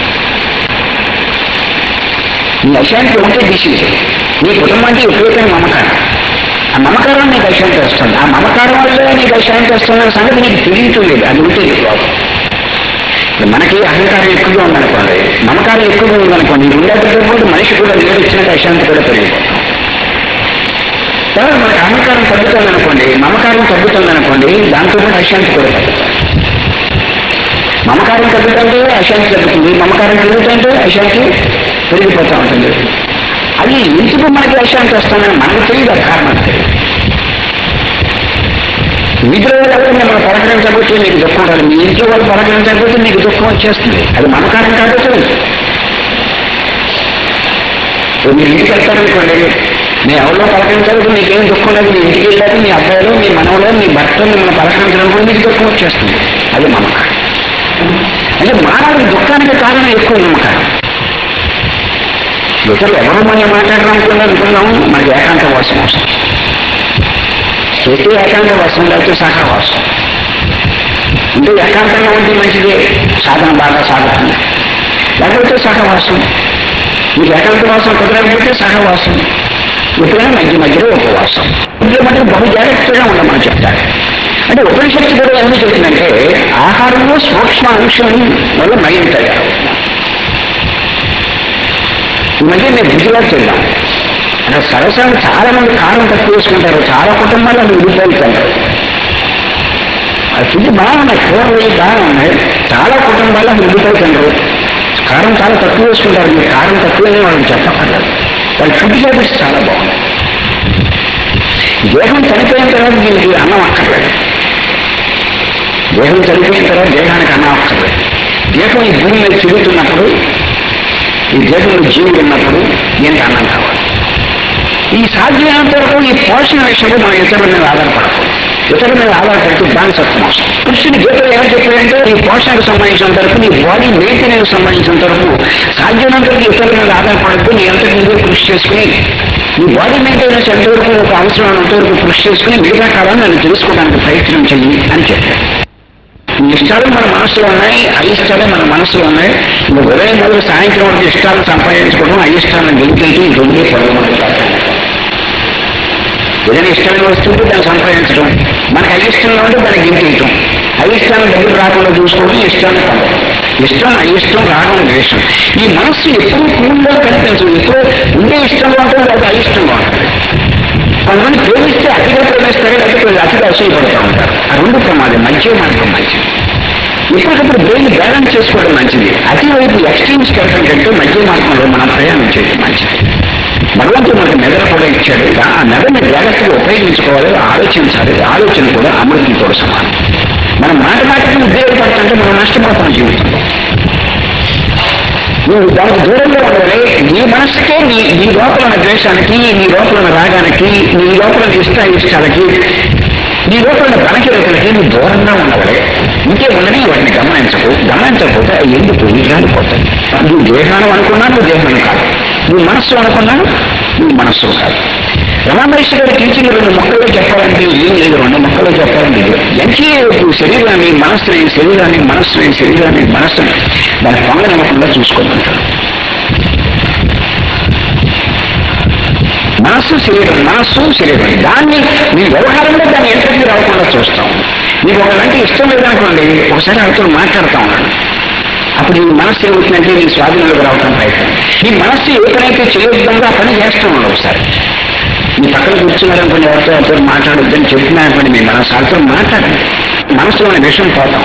నీ అశాంతి ఉంటే డిసీజ్ నీ కుటుంబం అంటే విపరీతమైన మమకారం ఆ మమకారం నీకు అశాంతి వస్తుంది ఆ మమకారం వల్ల నీకు అశాంతి వస్తున్న సంగతి నీకు తెలియటం లేదు అది ఉంటే నీకు లోపం ఇప్పుడు మనకి అహంకారం ఎక్కువగా ఉందనుకోండి మమకారం ఎక్కువగా ఉందనుకోండి ఉండేటప్పుడు మనిషి కూడా లేదు ఇచ్చినట్టు అశాంతి కూడా పెరిగిపోతాం తర్వాత మనకి అహంకారం తగ్గుతుంది అనుకోండి మమకారం తగ్గుతుంది అనుకోండి దాంతో కూడా అశాంతి కూడా తగ్గుతుంది మమకారం తగ్గుతుంటే అశాంతి తగ్గుతుంది మమకారం పెరుగుతుంటే అశాంతి పెరిగిపోతూ ఉంటుంది అది ఎందుకు మనకి అశాంతి వస్తుందని మనకు తెలియదు ఆ కారణం తెలియదు వీధిలో వాళ్ళు ఎవరైనా మనం పలకరించకపోతే నీకు దుఃఖం రాదు మీ ఇంట్లో వాళ్ళు పలకరించకపోతే నీకు దుఃఖం వచ్చేస్తుంది అది మమకారం కాకపోతే మీరు ఇంటికి వెళ్తారనుకోండి మీ ఎవరిలో పలకరించకపోతే మీకేం దుఃఖం లేదు మీ ఇంటికి వెళ్ళాక మీ అబ్బాయిలో మీ మనవలో మీ భర్త మిమ్మల్ని పలకరించడం కూడా మీకు దుఃఖం వచ్చేస్తుంది అది మమకారం అంటే మానవుడి దుఃఖానికి కారణం ఎక్కువ నమ్మకారం ఇతరులు ఎవరు మనం మాట్లాడడం అనుకున్నాం మనకి ఏకాంత వాసం వస్తుంది ప్రతి ఏకాంత వాసం లేకపోతే సహవాసం అంటే ఏకాంతంగా ఉంటే మంచిదే సాధన బాగా సాగుతుంది లేకపోతే సహవాసం మీకు ఏకాంత వాసం కుదరకపోతే సహవాసం ఎప్పుడైనా మధ్య మధ్యలో ఉపవాసం ఇంట్లో మధ్య బహు జాగ్రత్తగా ఉండమని చెప్తారు అంటే ఉపనిషత్తు కూడా ఎందుకు చెప్పిందంటే ఆహారంలో సూక్ష్మ అంశం వల్ల మైండ్ తయారవుతుంది ఈ మధ్య మేము గుజరాత్ వెళ్ళాం అక్కడ సరసాలు చాలా మంది కారం తక్కువ వేసుకుంటారు చాలా కుటుంబాలు అది విడిపోతారు అది ఫుడ్ బాగున్నాయి కూరలు బాగున్నాయి చాలా కుటుంబాలు అది విడిపోతుంటారు కారం చాలా తక్కువ వేసుకుంటారు మీరు కారం తక్కువనే వాళ్ళకి చెప్పక్కర్లేదు వాళ్ళ ఫుడ్ హ్యాబిట్స్ చాలా బాగున్నాయి దేహం చనిపోయిన తర్వాత దీనికి అన్నం అక్కర్లేదు దేహం చనిపోయిన తర్వాత దేహానికి అన్నం అక్కర్లేదు దేహం ఈ భూమి మీద తిరుగుతున్నప్పుడు ఈ దేహంలో జీవులు ఉన్నప్పుడు దీనికి అన్నం కావాలి ఈ సాధ్యమైనంత వరకు ఈ పోషణ విషయంలో మనం ఇతరుల మీద ఆధారపడకూడదు ఇతరుల మీద ఆధారపడితే బానిసత్వం వస్తుంది కృష్ణుడు గీతలో ఏమని చెప్పాడంటే ఈ పోషణకు సంబంధించినంత వరకు నీ బాడీ మెయింటెనెన్స్ సంబంధించినంత వరకు సాధ్యమైనంత వరకు ఇతరుల మీద ఆధారపడద్దు నీ అంతటి నువ్వే కృషి చేసుకుని నీ బాడీ మెయింటెనెన్స్ ఎంతవరకు ఒక అవసరమైనంత వరకు కృషి చేసుకుని మిగతా కాలాన్ని నన్ను తెలుసుకోవడానికి ప్రయత్నం చెయ్యి అని చెప్పాడు ఈ ఇష్టాలు మన మనసులో ఉన్నాయి అయిష్టాలు మన మనసులో ఉన్నాయి ఇంకా ఉదయం మొదలు సాయంత్రం వరకు ఇష్టాలు సంపాదించుకోవడం అయిష్టాలను గెలిచేయడం ఈ రెండే పనులు మనకి ఏదైనా ఇష్టమైన వస్తువుకి దాన్ని సంపాదించడం మనకి అయిష్టంగా ఉంటే దాన్ని గెలిచేయటం అయిష్టాన్ని దగ్గర రాకుండా చూసుకోవడం ఇష్టాన్ని పొందడం ఇష్టం అయిష్టం రాగం ద్వేషం ఈ మనస్సు ఎప్పుడు కూల్లో కనిపించదు ఎప్పుడు ఉండే ఇష్టంగా ఉంటుంది లేదా అయిష్టంగా ఉంటుంది కొంతమంది ప్రేమిస్తే అతిగా ప్రేమిస్తారు లేకపోతే అతిగా అసూయపడుతూ ఉంటారు ఆ రెండు ప్రమాదం మంచి మార్గం మంచిది ఎప్పటికప్పుడు బ్రెయిన్ బ్యాలెన్స్ చేసుకోవడం మంచిది అతి వైపు ఎక్స్ట్రీమ్స్ వెళ్ళడం కంటే మధ్య మార్గంలో మనం ప్రయాణం చేయడం మంచిది భగవంతుడు మనకు మెదడు కూడా ఇచ్చాడు ఆ మెదడుని జాగ్రత్తగా ఉపయోగించుకోవాలి ఆలోచించాలి ఆలోచన కూడా అమృతంతో సమానం మనం మాట మాటకి ఉపయోగపడుతుంటే మనం నష్టపోతాం జీవితంలో నువ్వు దానికి దూరంగా ఉండాలి నీ మనస్సుకే నీ నీ లోపల ఉన్న ద్వేషానికి నీ లోపల ఉన్న రాగానికి నీ లోపల ఉన్న ఇష్ట ఇష్టాలకి నీ లోపల ఉన్న బలహీనతలకి నువ్వు దూరంగా ఉండవాలి ఇంకే ఉండని వాటిని గమనించకు గమనించకపోతే అవి ఎందుకు రాలిపోతాయి నువ్వు దేహానం అనుకున్నా నువ్వు దేహానం కాదు నువ్వు మనస్సు అనుకున్నా నువ్వు మనస్సు కాదు రమామహేశ్వర గారి టీచింగ్ రెండు మొక్కల్లో చెప్పాలంటే ఏం లేదు రెండు మొక్కల్లో చెప్పాలంటే ఇది ఎంకే శరీరాన్ని మనస్సుని శరీరాన్ని మనస్సుని శరీరాన్ని మనస్సుని దాని పొంగనివ్వకుండా చూసుకోమంటాడు మనస్సు శరీరం మనస్సు శరీరం దాన్ని నీ వ్యవహారంలో దాన్ని ఎంతకి రాకుండా చూస్తాం నీకు ఒకలాంటి ఇష్టం లేదనుకోండి ఒకసారి అతను మాట్లాడుతూ ఉన్నాడు అప్పుడు నీ మనస్సు ఏమవుతుందంటే నీ స్వాధీనంలోకి రావటం ప్రయత్నం నీ మనస్సు ఏ పనైతే చేయొద్దంగా ఆ పని చేస్తూ ఉండవు ఒకసారి మీ పక్కన కూర్చున్నారనుకోండి ఎవరితో ఎవరితో మాట్లాడొద్దని చెప్పినారనుకోండి మీ మనసు వాళ్ళతో మాట్లాడండి మనసులో ఉన్న విషయం పోతాం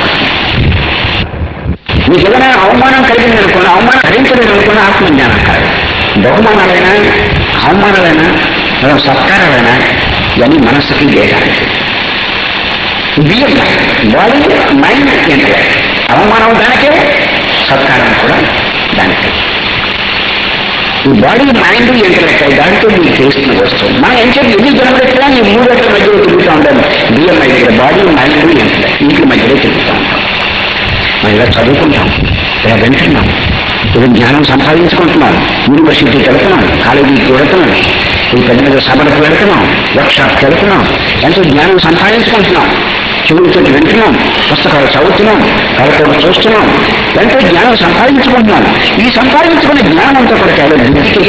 మీకు ఏదైనా అవమానం కలిగింది అనుకోండి అవమానం భరించలేదు అనుకున్న ఆత్మజ్ఞానం కాదు బహుమానాలైనా అవమానాలైనా లేదా సత్కారాలైనా ఇవన్నీ మనస్సుకి దేహానికి బియ్యం బాడీ మైండ్ ఇంటలెక్ట్ అవమానం దానికే సత్కారం కూడా దానికే ఈ బాడీ మైండ్ ఇంటలెక్ట్ దాంతో మీకు తెలుస్తున్న వస్తువు మనం ఏం చెప్పి ఎన్ని జనరేట్లా ఈ మూడట్ల మధ్యలో తిరుగుతూ ఉంటాం బియ్యం దగ్గర బాడీ మైండ్ ఇంటలెక్ట్ ఇంటి మధ్యలో తిరుగుతూ ఉంటాం మనం ఇలా చదువుకుంటాం ఇలా వింటున్నాం ఇది జ్ఞానం సంపాదించుకుంటున్నాం యూనివర్సిటీకి వెళ్తున్నాం కాలేజీకి వెళ్తున్నాం ఈ పెద్ద పెద్ద సభలకు వెళ్తున్నాం వర్క్షాప్కి వెళ్తున్నాం ఎంతో జ్ఞానం సంపాదించుకుంటున్నాం చెవులతో వింటున్నాం పుస్తకాలు చదువుతున్నాం కళతో చూస్తున్నాం ఎంతో జ్ఞానం సంపాదించుకుంటున్నాం ఈ సంపాదించుకునే జ్ఞానంతో కూడా కేవలం బుద్ధికి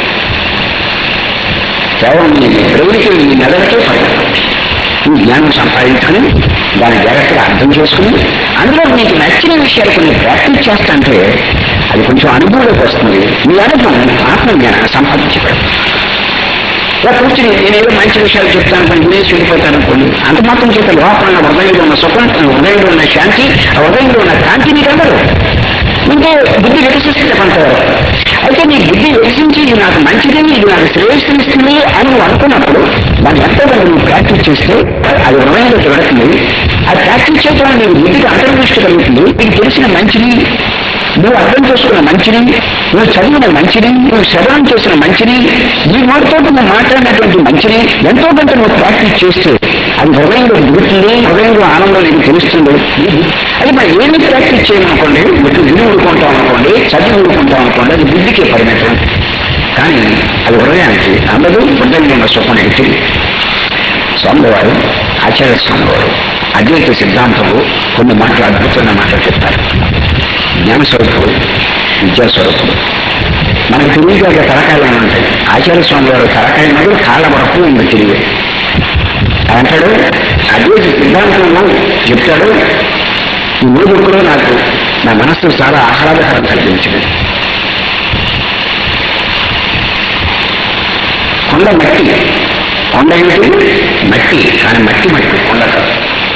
కేవలం మీ బ్రెయిన్కి మీ మెదడుకే పరిగెత్తం ఈ జ్ఞానం సంపాదించుకుని దాన్ని జాగ్రత్తగా అర్థం చేసుకుని అందులో మీకు నచ్చిన విషయాలు కొన్ని ప్రాక్టీస్ చేస్తాంటే అది కొంచెం అనుభవంలోకి వస్తుంది మీ అనుభవం ఆత్మజ్ఞానాన్ని సంపాదించబడదు ఇలా కూర్చుని నేనేదో మంచి విషయాలు చెప్తాను కొన్ని వినేసి వెళ్ళిపోతాను అనుకోండి అంత మాత్రం చేత లోపల ఉన్న హృదయంలో ఉన్న సుఖం హృదయంలో ఉన్న శాంతి ఆ హృదయంలో ఉన్న కాంతి నీకు అందరు ఇంకే బుద్ధి వికసిస్తుంది కొంతవరకు అయితే నీ బుద్ధి వికసించి ఇది నాకు మంచిది ఇది నాకు శ్రేయస్సునిస్తుంది అని నువ్వు అనుకున్నప్పుడు దాన్ని ఎంతో కొంత నువ్వు ప్రాక్టీస్ చేస్తే అది హృదయంలోకి వెళుతుంది ఆ ప్రాక్టీస్ చేయడం వల్ల నీ బుద్ధికి అంతర్దృష్టి కలుగుతుంది నీకు తెలిసిన మంచిని నువ్వు అర్థం చేసుకున్న మంచిని నువ్వు చదివిన మంచిని నువ్వు శ్రవణం చేసిన మంచిని నీ నోటితో నువ్వు మాట్లాడినటువంటి మంచిని ఎంతో కొంత నువ్వు ప్రాక్టీస్ చేస్తే అది హృదయంలో దిగుతుంది హృదయంలో ఆనందం నీకు తెలుస్తుంది అది మరి ఏమి ప్రాక్టీస్ చేయమనుకోండి మీకు విని ఊరుకుంటాం అనుకోండి చదివి ఊరుకుంటాం అనుకోండి అది బుద్ధికి పరిమితం కానీ అది హృదయానికి అందరూ హృదయంలో ఉన్న సుఖానికి తెలియదు స్వామివారు ఆచార్య స్వామివారు అద్వైత సిద్ధాంతంలో కొన్ని మాటలు అద్భుతమైన మాటలు చెప్తారు జ్ఞాన స్వరూపుడు విద్యా స్వరూపుడు మనకు తెలియదు ఒక తలకాయలు ఉంటాయి ఆచార్య స్వామి వారు తలకాయ మొదలు కాళ్ళ వరకు ఉంది తెలియదు అంటాడు అద్వైత సిద్ధాంతంలో చెప్తాడు ఈ మూడుకులో నాకు నా మనస్సు చాలా ఆహ్లాదకరం కల్పించింది కొండ మట్టి కొండ ఏమిటి మట్టి కానీ మట్టి మట్టి కొండ కాదు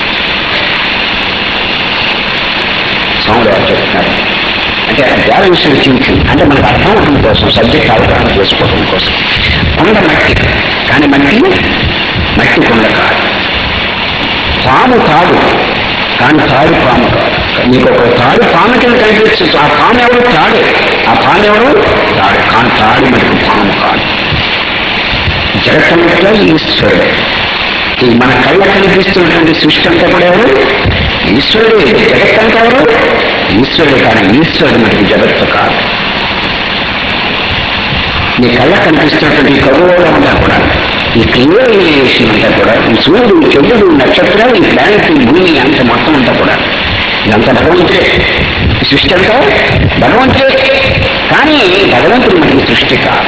స్వాములు వారు చెప్తున్నారు అంటే బ్యాలెన్స్ థింకింగ్ అంటే మనకు అర్థం అవడం కోసం సబ్జెక్ట్ అవగాహన చేసుకోవడం కోసం కొండ మట్టి కానీ మట్టి మట్టి కొండ కాదు పాము తాడు కానీ తాడు పాము కాదు నీకు ఒక తాడు పాము కింద కనిపించచ్చు ఆ పాము ఎవరు తాడు ఆ పాము ఎవరు తాడు కానీ తాడు మనకు పాము కాదు జగత్తంతా ఈశ్వరుడు ఈ మన కళ్ళ కనిపిస్తున్నటువంటి సృష్టి అంతా కూడా ఎవరు ఈశ్వరుడు జగత్తంతా ఎవరు ఈశ్వరుడు కానీ ఈశ్వరుడు మనకి జగత్తు కాదు నీ కళ్ళ కనిపిస్తున్నటువంటి ఈ ఖగోళం అంతా కూడా ఈ క్రియేషన్ అంతా కూడా ఈ సూర్యుడు ఈ చంద్రుడు ఈ నక్షత్రాలు ఈ ప్లానెట్ ఈ భూమి అంత మొత్తం అంతా కూడా ఇదంతా భగవంతుడే ఈ సృష్టి అంతా భగవంతుడే కానీ భగవంతుడు మనకి సృష్టి కాదు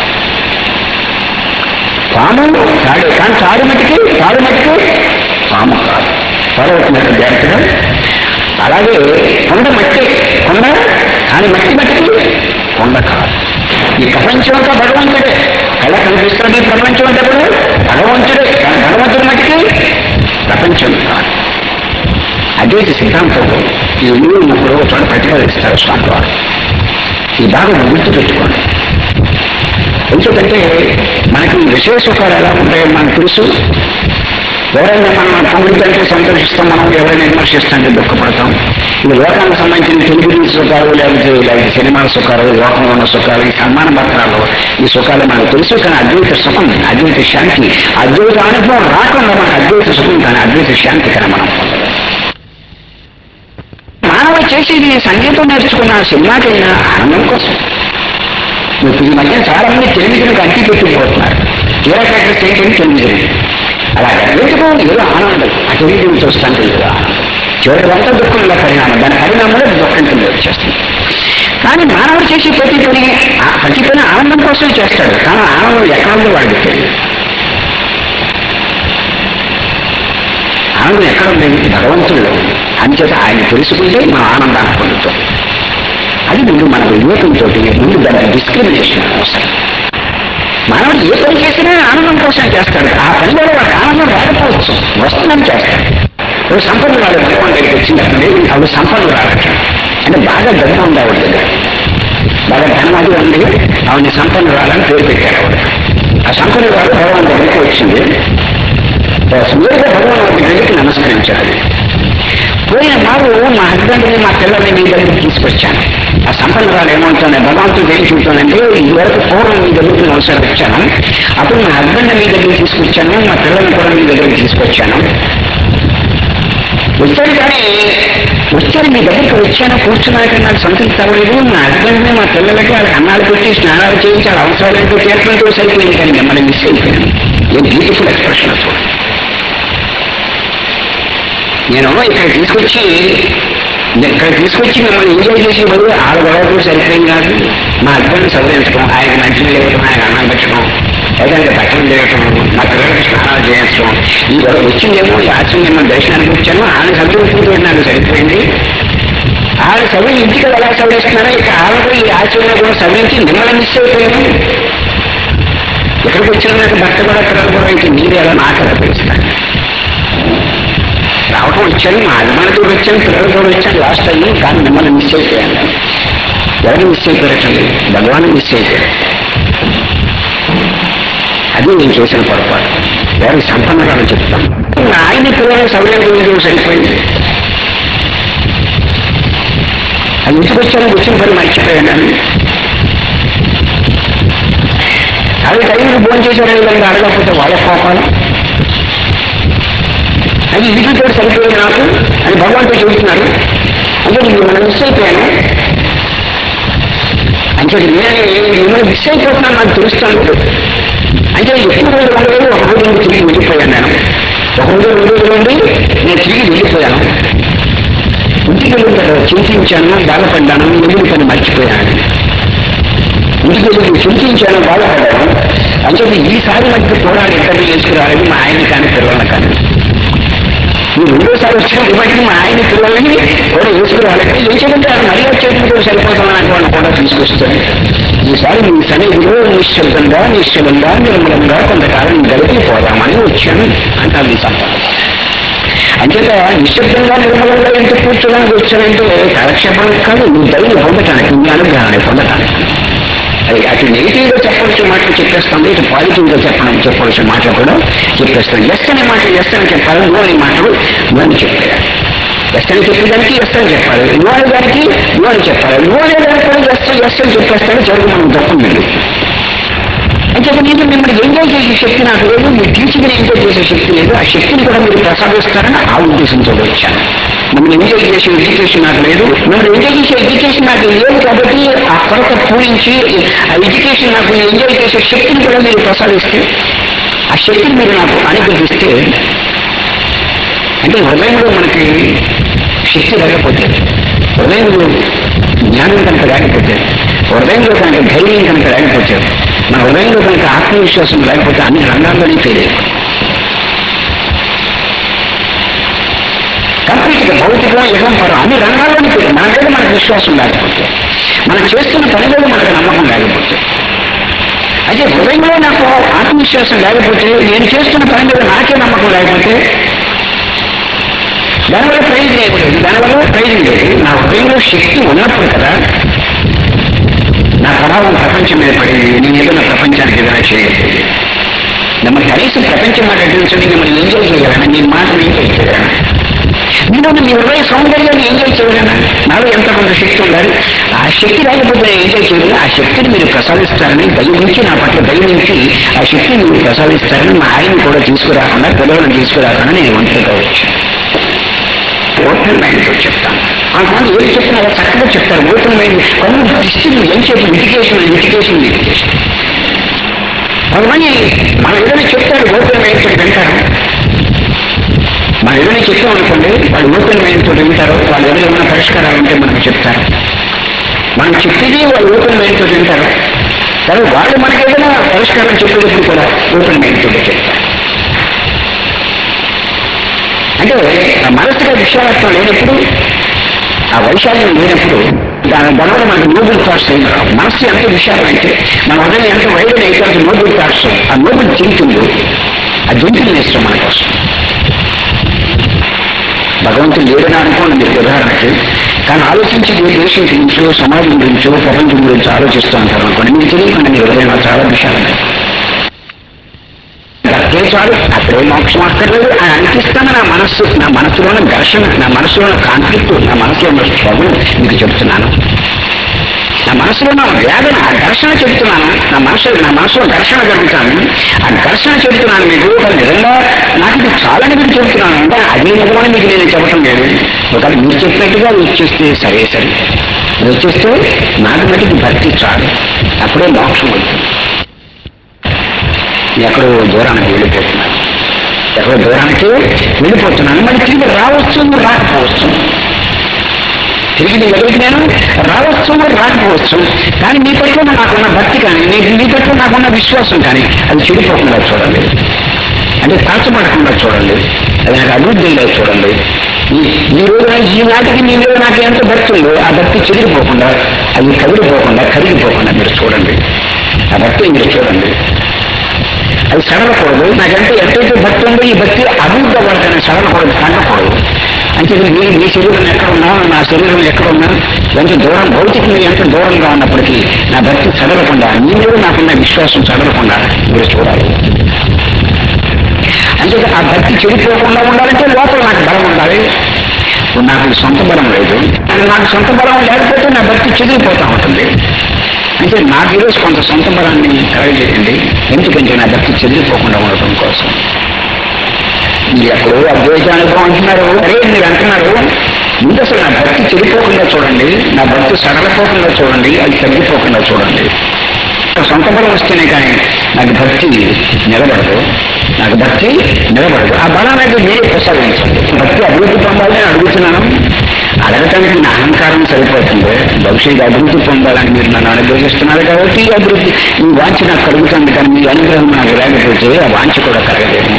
పాము తాడే కానీ తాడు మట్టికి తాడు మట్టికి పాము కాదు పర్వతం జాగ్రత్తగా అలాగే కొండ మట్టి కొండ కానీ మట్టి మట్టికి కొండ కాదు ఈ ప్రపంచం అంతా భగవంతుడే కళ్ళ కనిపిస్తున్న ఈ ప్రపంచం అంతా కూడా భగవంతుడే కానీ భగవంతుడి మట్టికి ప్రపంచం కాదు అద్వైత సిద్ధాంతంలో ఈ ఇల్లు ఉన్నప్పుడు ఒక చోట ప్రతిపాదిస్తారు స్వామి వారు ఈ బాగా గుర్తు పెట్టుకోండి ఎందుకంటే మనకి విషయ సుఖాలు ఎలా ఉంటాయో మనకు తెలుసు ఎవరైనా మనం పొందుతుంటే సంతోషిస్తాం మనం ఎవరైనా విమర్శిస్తుంటే దుఃఖపడతాం ఇది లోకానికి సంబంధించిన టెలివిజన్ సుఖాలు లేకపోతే లేకపోతే సినిమాల సుఖాలు లోకంలో ఉన్న సుఖాలు ఈ సన్మాన పత్రాలు ఈ సుఖాలు మనకు తెలుసు కానీ అద్వైత సుఖం అద్వైత శాంతి అద్వైత అనుభవం రాకుండా మనకు అద్వైత సుఖం కానీ అద్వైత శాంతి కానీ మనం పొందలేం మానవ చేసేది సంగీతం నేర్చుకున్న సినిమాకైనా ఆనందం కోసం ఇప్పుడు ఈ మధ్య చాలా మంది టెలివిజన్కి అంటి పెట్టిపోతున్నారు తీరా కట్టెస్ ఏంటంటే టెలివిజన్ అలా ఎందుకు ఏదో ఆనందం ఆ టెలివిజన్ చూస్తాంటే ఏదో ఆనందం చివరికంతా దుఃఖంలో పరిణామం దాని పరిణామంలో దుఃఖం కింద వచ్చేస్తుంది కానీ మానవుడు చేసే ప్రతి పని ఆ ప్రతి పని ఆనందం కోసం చేస్తాడు కానీ ఆనందం ఎక్కడ ఉందో వాడికి తెలియదు ఆనందం ఎక్కడ ఉంది భగవంతుడిలో ఉంది అంచేత ఆయన తెలుసుకుంటే మనం ఆనందాన్ని పొందుతాం అది ముందు మన వివేకంతో ముందు దాని డిస్క్రిమినేషన్ అవసరం మానవుడు ఏ పని చేసినా ఆనందం కోసం చేస్తాడు ఆ పని వల్ల వాడికి ఆనందం రాకపోవచ్చు వస్తుందని చేస్తాడు ఇప్పుడు సంపన్ను రాడు భగవాన్ దగ్గరికి వచ్చినప్పుడు అప్పుడు సంపన్ను రాడట అంటే బాగా డబ్బు ఉంది ఆవిడ దగ్గర బాగా ధనం అది ఉంది ఆవిడ సంపన్ను రాలని పేరు పెట్టారు ఆవిడ ఆ సంపన్ను రాడు భగవాన్ దగ్గరికి వచ్చింది నేరుగా భగవాన్ వారి దగ్గరికి నమస్కరించాడు పోయిన మారు మా హస్బెండ్ని మా పిల్లల్ని మీ దగ్గరికి తీసుకొచ్చాను ఆ సంపన్నరాలు ఏమంటాను భగవంతుడు ఏం చూస్తానంటే ఇదివరకు పూర్వం మీ దగ్గరికి అవసరం వచ్చాను అప్పుడు మా హస్బెండ్ మీ దగ్గరికి తీసుకొచ్చాను మా పిల్లల్ని కూడా మీ దగ్గరికి తీసుకొచ్చాను వచ్చాను కానీ వచ్చాను మీ దగ్గరికి వచ్చాను కూర్చున్నాక నాకు సంతృప్తి అవ్వలేదు మా హస్బెండ్ని మా పిల్లలకి వాళ్ళకి అన్నాలు పెట్టి స్నానాలు చేయించి వాళ్ళ అవసరాలు ఏంటో తీర్చడంతో సరిపోయింది కానీ మిమ్మల్ని మిస్ అయిపోయాను ఏ బ్యూటిఫుల్ ఎక్స్ప్రెషన్ చూడండి నేను ఇక్కడ తీసుకొచ్చి ఇక్కడ తీసుకొచ్చి మిమ్మల్ని ఎంజాయ్ చేసే బదులు ఆడ గొడవకు సరిపోయింది కాదు మా హస్బెండ్ చదివించడం ఆయన మంచిని లేవటం ఆయన అన్నం పెట్టడం లేదంటే బట్టలు చేయటం మా పిల్లలకి స్నానాలు చేయించడం ఈ గొడవ వచ్చిందేమో ఈ ఆశ్రమం మిమ్మల్ని దర్శనానికి వచ్చాను ఆయన చదివించుకుంటూ నాకు సరిపోయింది ఆవిడ చదివి ఇంటికి ఎలా చదివిస్తున్నారో ఇక ఆవిడ ఈ ఆశ్రమంలో కూడా చదివించి మిమ్మల్ని మిస్ అయిపోయాను ఇక్కడికి వచ్చిన నాకు భర్త కూడా పిల్లలు కూడా ఇంక మీరే ఎలా నాకు ఎలా తెలుస్తాను రావటం వచ్చాను మా అభిమానితో వచ్చాను పిల్లలతో వచ్చాను లాస్ట్ అయ్యి కానీ మిమ్మల్ని మిస్ అయిపోయాను ఎవరిని మిస్ అయిపోయారటండి భగవాన్ మిస్ అయిపోయారు అది నేను చేసిన పొరపాటు ఎవరికి సంపన్నరాలు చెప్తాను ఆయన పిల్లలు సౌలభ్యం సరిపోయింది అది ఇంటికి వచ్చాను వచ్చిన పని మర్చిపోయాను అవి టైంకి ఫోన్ చేశారని వీళ్ళని అడగకపోతే వాళ్ళ కోపాలు అది వీటితో సరిపోయింది నాకు అని భగవంతుడు చెబుతున్నారు అంటే నేను మిమ్మల్ని మిస్ అయిపోయాను అంటే నేను మిమ్మల్ని మిస్ అయిపోతున్నాను నాకు తెలుస్తాను అంటే ఎక్కువ రోజులు ఉండలేదు ఒక రోజు నుండి తిరిగి వెళ్ళిపోయాను నేను ఒక రోజు రెండు రోజుల నుండి నేను తిరిగి వెళ్ళిపోయాను ఇంటికి వెళ్ళిన తర్వాత చింతించాను బాధపడ్డాను వెళ్ళిన పని మర్చిపోయాను ఇంటికి వెళ్ళి చింతించాను బాధపడ్డాను అంటే ఈసారి మధ్య పోరాడు ఇంటర్వ్యూ చేసుకురాలని మా ఆయన కానీ పిల్లలను కానీ ఈ రెండోసారి వచ్చిన బట్టి మా ఆయన పిల్లల్ని కూడా వేసుకురావాలి ఏం చేయమంటే అది మరీ వచ్చేటప్పుడు సరిపోతామని వాళ్ళు కూడా తీసుకొస్తాను ఈసారి మీ సన్నిధిలో నిశ్శబ్దంగా నిశ్చలంగా నిర్మలంగా కొంతకాలం గడిపి పోదామని వచ్చాను అంటారు ఈ సంపద అంచేత నిశ్శబ్దంగా నిర్మలంగా ఎంత కూర్చోడానికి వచ్చానంటే కాలక్షేపం కాదు నీ దయని పొందటానికి నీ అనుగ్రహాన్ని పొందటానికి అది అటు నెగిటివ్ గా చెప్పవలసిన మాటలు చెప్పేస్తుంది ఇటు పాజిటివ్ గా చెప్పడం చెప్పవలసిన మాటలు కూడా చెప్పేస్తుంది ఎస్ అనే మాటలు ఎస్ అని చెప్పాలి నో అనే మాటలు నో అని చెప్పారు ఎస్ అని చెప్పేదానికి ఎస్ అని చెప్పాలి నో అనే దానికి నో అని చెప్పాలి నో అనే దానికి కూడా ఎస్ ఎస్ అని చెప్పేస్తాడు జరుగు మనం తప్పం లేదు అంటే నేను మిమ్మల్ని ఎంజాయ్ చేసే శక్తి నాకు లేదు మీ టీచింగ్ ఎంజాయ్ చేసే శక్తి లేదు ఆ శక్తిని కూడా మీరు ప్రసాదిస్తారని ఆ ఉద్దేశంతో వచ్చాను మిమ్మల్ని ఎంజాయ్ చేసే ఎడ్యుకేషన్ నాకు లేదు మిమ్మల్ని ఎంజాయ్ చేసే ఎడ్యుకేషన్ నాకు లేదు కాబట్టి ఆ కొరత పూరించి ఆ ఎడ్యుకేషన్ నాకు ఎంజాయ్ చేసే శక్తిని కూడా మీరు ప్రసాదిస్తే ఆ శక్తిని మీరు నాకు అనుగ్రహిస్తే అంటే హృదయంలో మనకి శక్తి లేకపోతే హృదయంలో జ్ఞానం కనుక లేకపోతే హృదయంలో కనుక ధైర్యం కనుక లేకపోతే మన హృదయంలో కనుక ఆత్మవిశ్వాసం లేకపోతే అన్ని రంగాల్లోనే తెలియదు కంప్లీట్గా భౌతికం యుగం పరం అన్ని రంగాల్లోనే తెలియదు మన మీద మనకు విశ్వాసం లేకపోతే మనం చేస్తున్న పని మీద మనకు నమ్మకం లేకపోతే అయితే హృదయంలో నాకు ఆత్మవిశ్వాసం లేకపోతే నేను చేస్తున్న పని మీద నాకే నమ్మకం లేకపోతే దానివల్ల ప్రయోజనం ఏమి లేదు దానివల్ల ప్రయోజనం లేదు నా హృదయంలో శక్తి ఉన్నప్పుడు కదా నా ప్రభావం ప్రపంచం మీద పడింది నేను ఏదైనా ప్రపంచానికి ఏదైనా చేయగలిగేది మిమ్మల్ని కనీసం ప్రపంచం మాట అడ్డించండి మిమ్మల్ని ఎంజాయ్ చేయగలను నీ మాటను ఎంజాయ్ చేయగలను నేను మీ హృదయ సౌందర్యాన్ని ఎంజాయ్ చేయగలను నాలో ఎంత కొంత శక్తి ఉండాలి ఆ శక్తి లేకపోతే నేను ఎంజాయ్ చేయగలను ఆ శక్తిని మీరు ప్రసాదిస్తారని దయ నుంచి నా పట్ల దయ నుంచి ఆ శక్తిని మీరు ప్రసాదిస్తారని మా ఆయన్ని కూడా తీసుకురాకుండా పిల్లలను తీసుకురాకుండా నేను ఒంటరిగా వచ్చాను ఓపెన్ మైండ్తో చెప్తాను కొంతమంది ఏం చెప్తున్నారో చక్కగా చెప్తారు ఓపెన్ మైండ్ కొంతమంది డిస్టిల్ ఏం చెప్పి లిటికేషన్ లిటికేషన్ లిటికేషన్ కొంతమంది మనం ఏదైనా చెప్తారు ఓపెన్ మైండ్ తోటి వింటారు మనం ఏదైనా చెప్పాం అనుకోండి వాళ్ళు ఓపెన్ మైండ్ తోటి వింటారు వాళ్ళు ఏదైనా ఏమైనా పరిష్కారాలు ఉంటే మనకు చెప్తారు మనం చెప్పేది వాళ్ళు ఓపెన్ మైండ్ తోటి వింటారు కానీ వాళ్ళు మనకి ఏదైనా పరిష్కారం చెప్పేటప్పుడు కూడా ఓపెన్ మైండ్ తోటి చెప్తారు అంటే ఆ మనసుగా విషయాలత్వం లేనప్పుడు ఆ వైశాల్యం లేనప్పుడు దాని దానివల్ల మనకు నోబుల్ థాట్స్ ఏం రావు మనస్సు ఎంత విషయాలు అయితే మన హృదయం ఎంత వైడల్ అయితే అంత నోబుల్ థాట్స్ ఆ నోబుల్ థింకింగ్ ఆ జంతువులు ఇష్టం మన కోసం భగవంతుడు లేడని అనుకోండి మీకు ఉదాహరణకి కానీ ఆలోచించి ఏ దేశం గురించో సమాజం గురించో ప్రపంచం గురించి ఆలోచిస్తూ ఉంటారు అనుకోండి మీకు తెలియకుండా మీ హృదయంలో చాలా విషయాలు ఉన్నాయి అదే చాలు అక్కడే మోక్షం అక్కర్లేదు అని అనిపిస్తాను నా మనస్సు నా మనసులోని ఘర్షణ నా మనసులోని కాన్ఫ్లిక్ట్ నా మనసులో ఉన్న స్ట్రగుల్ మీకు చెప్తున్నాను నా మనసులో ఉన్న వేదన ఆ ఘర్షణ చెబుతున్నాను నా మనసు నా మనసులో ఘర్షణ జరుగుతాను ఆ ఘర్షణ చెబుతున్నాను మీకు ఒక నిజంగా నాకు ఇది చాలని మీకు చెబుతున్నాను అంటే అది నిజమని మీకు నేను చెప్పటం లేదు ఒకవేళ మీరు చెప్పినట్టుగా అది వచ్చేస్తే సరే సరే అది వచ్చేస్తే నాకు మటుకు భక్తి చాలు అప్పుడే మోక్షం అవుతుంది ఎక్కడో దూరానికి వెళ్ళిపోతున్నాను ఎక్కడో దూరానికి వెళ్ళిపోతున్నాను మళ్ళీ తిరిగి రావచ్చు రాకపోవచ్చు తిరిగి నీ దగ్గరికి నేను రావచ్చు రాకపోవచ్చు కానీ మీ పట్ల నాకున్న భక్తి కానీ నీ మీ పట్ల నాకున్న విశ్వాసం కానీ అది చెడిపోకుండా చూడండి అంటే తాచబడకుండా చూడండి అది నాకు అభివృద్ధి లేదు చూడండి ఈ ఈ రోజున ఈ నాటికి మీ మీద నాకు ఎంత భక్తి ఉందో ఆ భక్తి చెదిరిపోకుండా అది కదిలిపోకుండా కరిగిపోకుండా మీరు చూడండి ఆ భక్తిని మీరు చూడండి అది సడలకూడదు నాకంటే ఎంతైతే భక్తి ఉందో ఈ భక్తి అభివృద్ధి అవ్వాలని సడలకూడదు కండకూడదు అంటే మీ మీ శరీరం ఎక్కడ ఉన్నా నా శరీరం ఎక్కడ ఉన్నా ఎంత దూరం భౌతికంగా ఎంత దూరంగా ఉన్నప్పటికీ నా భక్తి చదవకుండా మీ మీద నాకున్న విశ్వాసం చదవకుండా మీరు చూడాలి అంటే ఆ భక్తి చెడిపోకుండా ఉండాలంటే లోపల నాకు బలం ఉండాలి ఇప్పుడు నాకు సొంత బలం లేదు నాకు సొంత బలం లేకపోతే నా భక్తి చెదిరిపోతూ ఉంటుంది అంటే నాకు ఈరోజు కొంత సొంత బలాన్ని కలగజేయండి ఎందుకంటే నా భక్తి చెదిరిపోకుండా ఉండటం కోసం మీరు ఎక్కడో అద్వైత అనుభవం అంటున్నారు అరే మీరు అంటున్నారు ముందు అసలు నా భక్తి చెడిపోకుండా చూడండి నా భక్తి సడలపోకుండా చూడండి అది తగ్గిపోకుండా చూడండి సొంత బలం వస్తేనే కానీ నాకు భక్తి నిలబడదు నాకు భక్తి నిలబడదు ఆ బలానికి మీరే ప్రసాదించండి భక్తి అభివృద్ధి పొందాలని అడుగుతున్నాను అడగటానికి నా అహంకారం సరిపోతుంది భవిష్యత్తు అభివృద్ధి పొందాలని మీరు నన్ను అనుగ్రహిస్తున్నారు కాబట్టి ఈ అభివృద్ధి ఈ వాంఛ నాకు కలుగుతుంది కానీ మీ అనుగ్రహం నాకు లేకపోతే ఆ వాంఛ కూడా కలగలేదు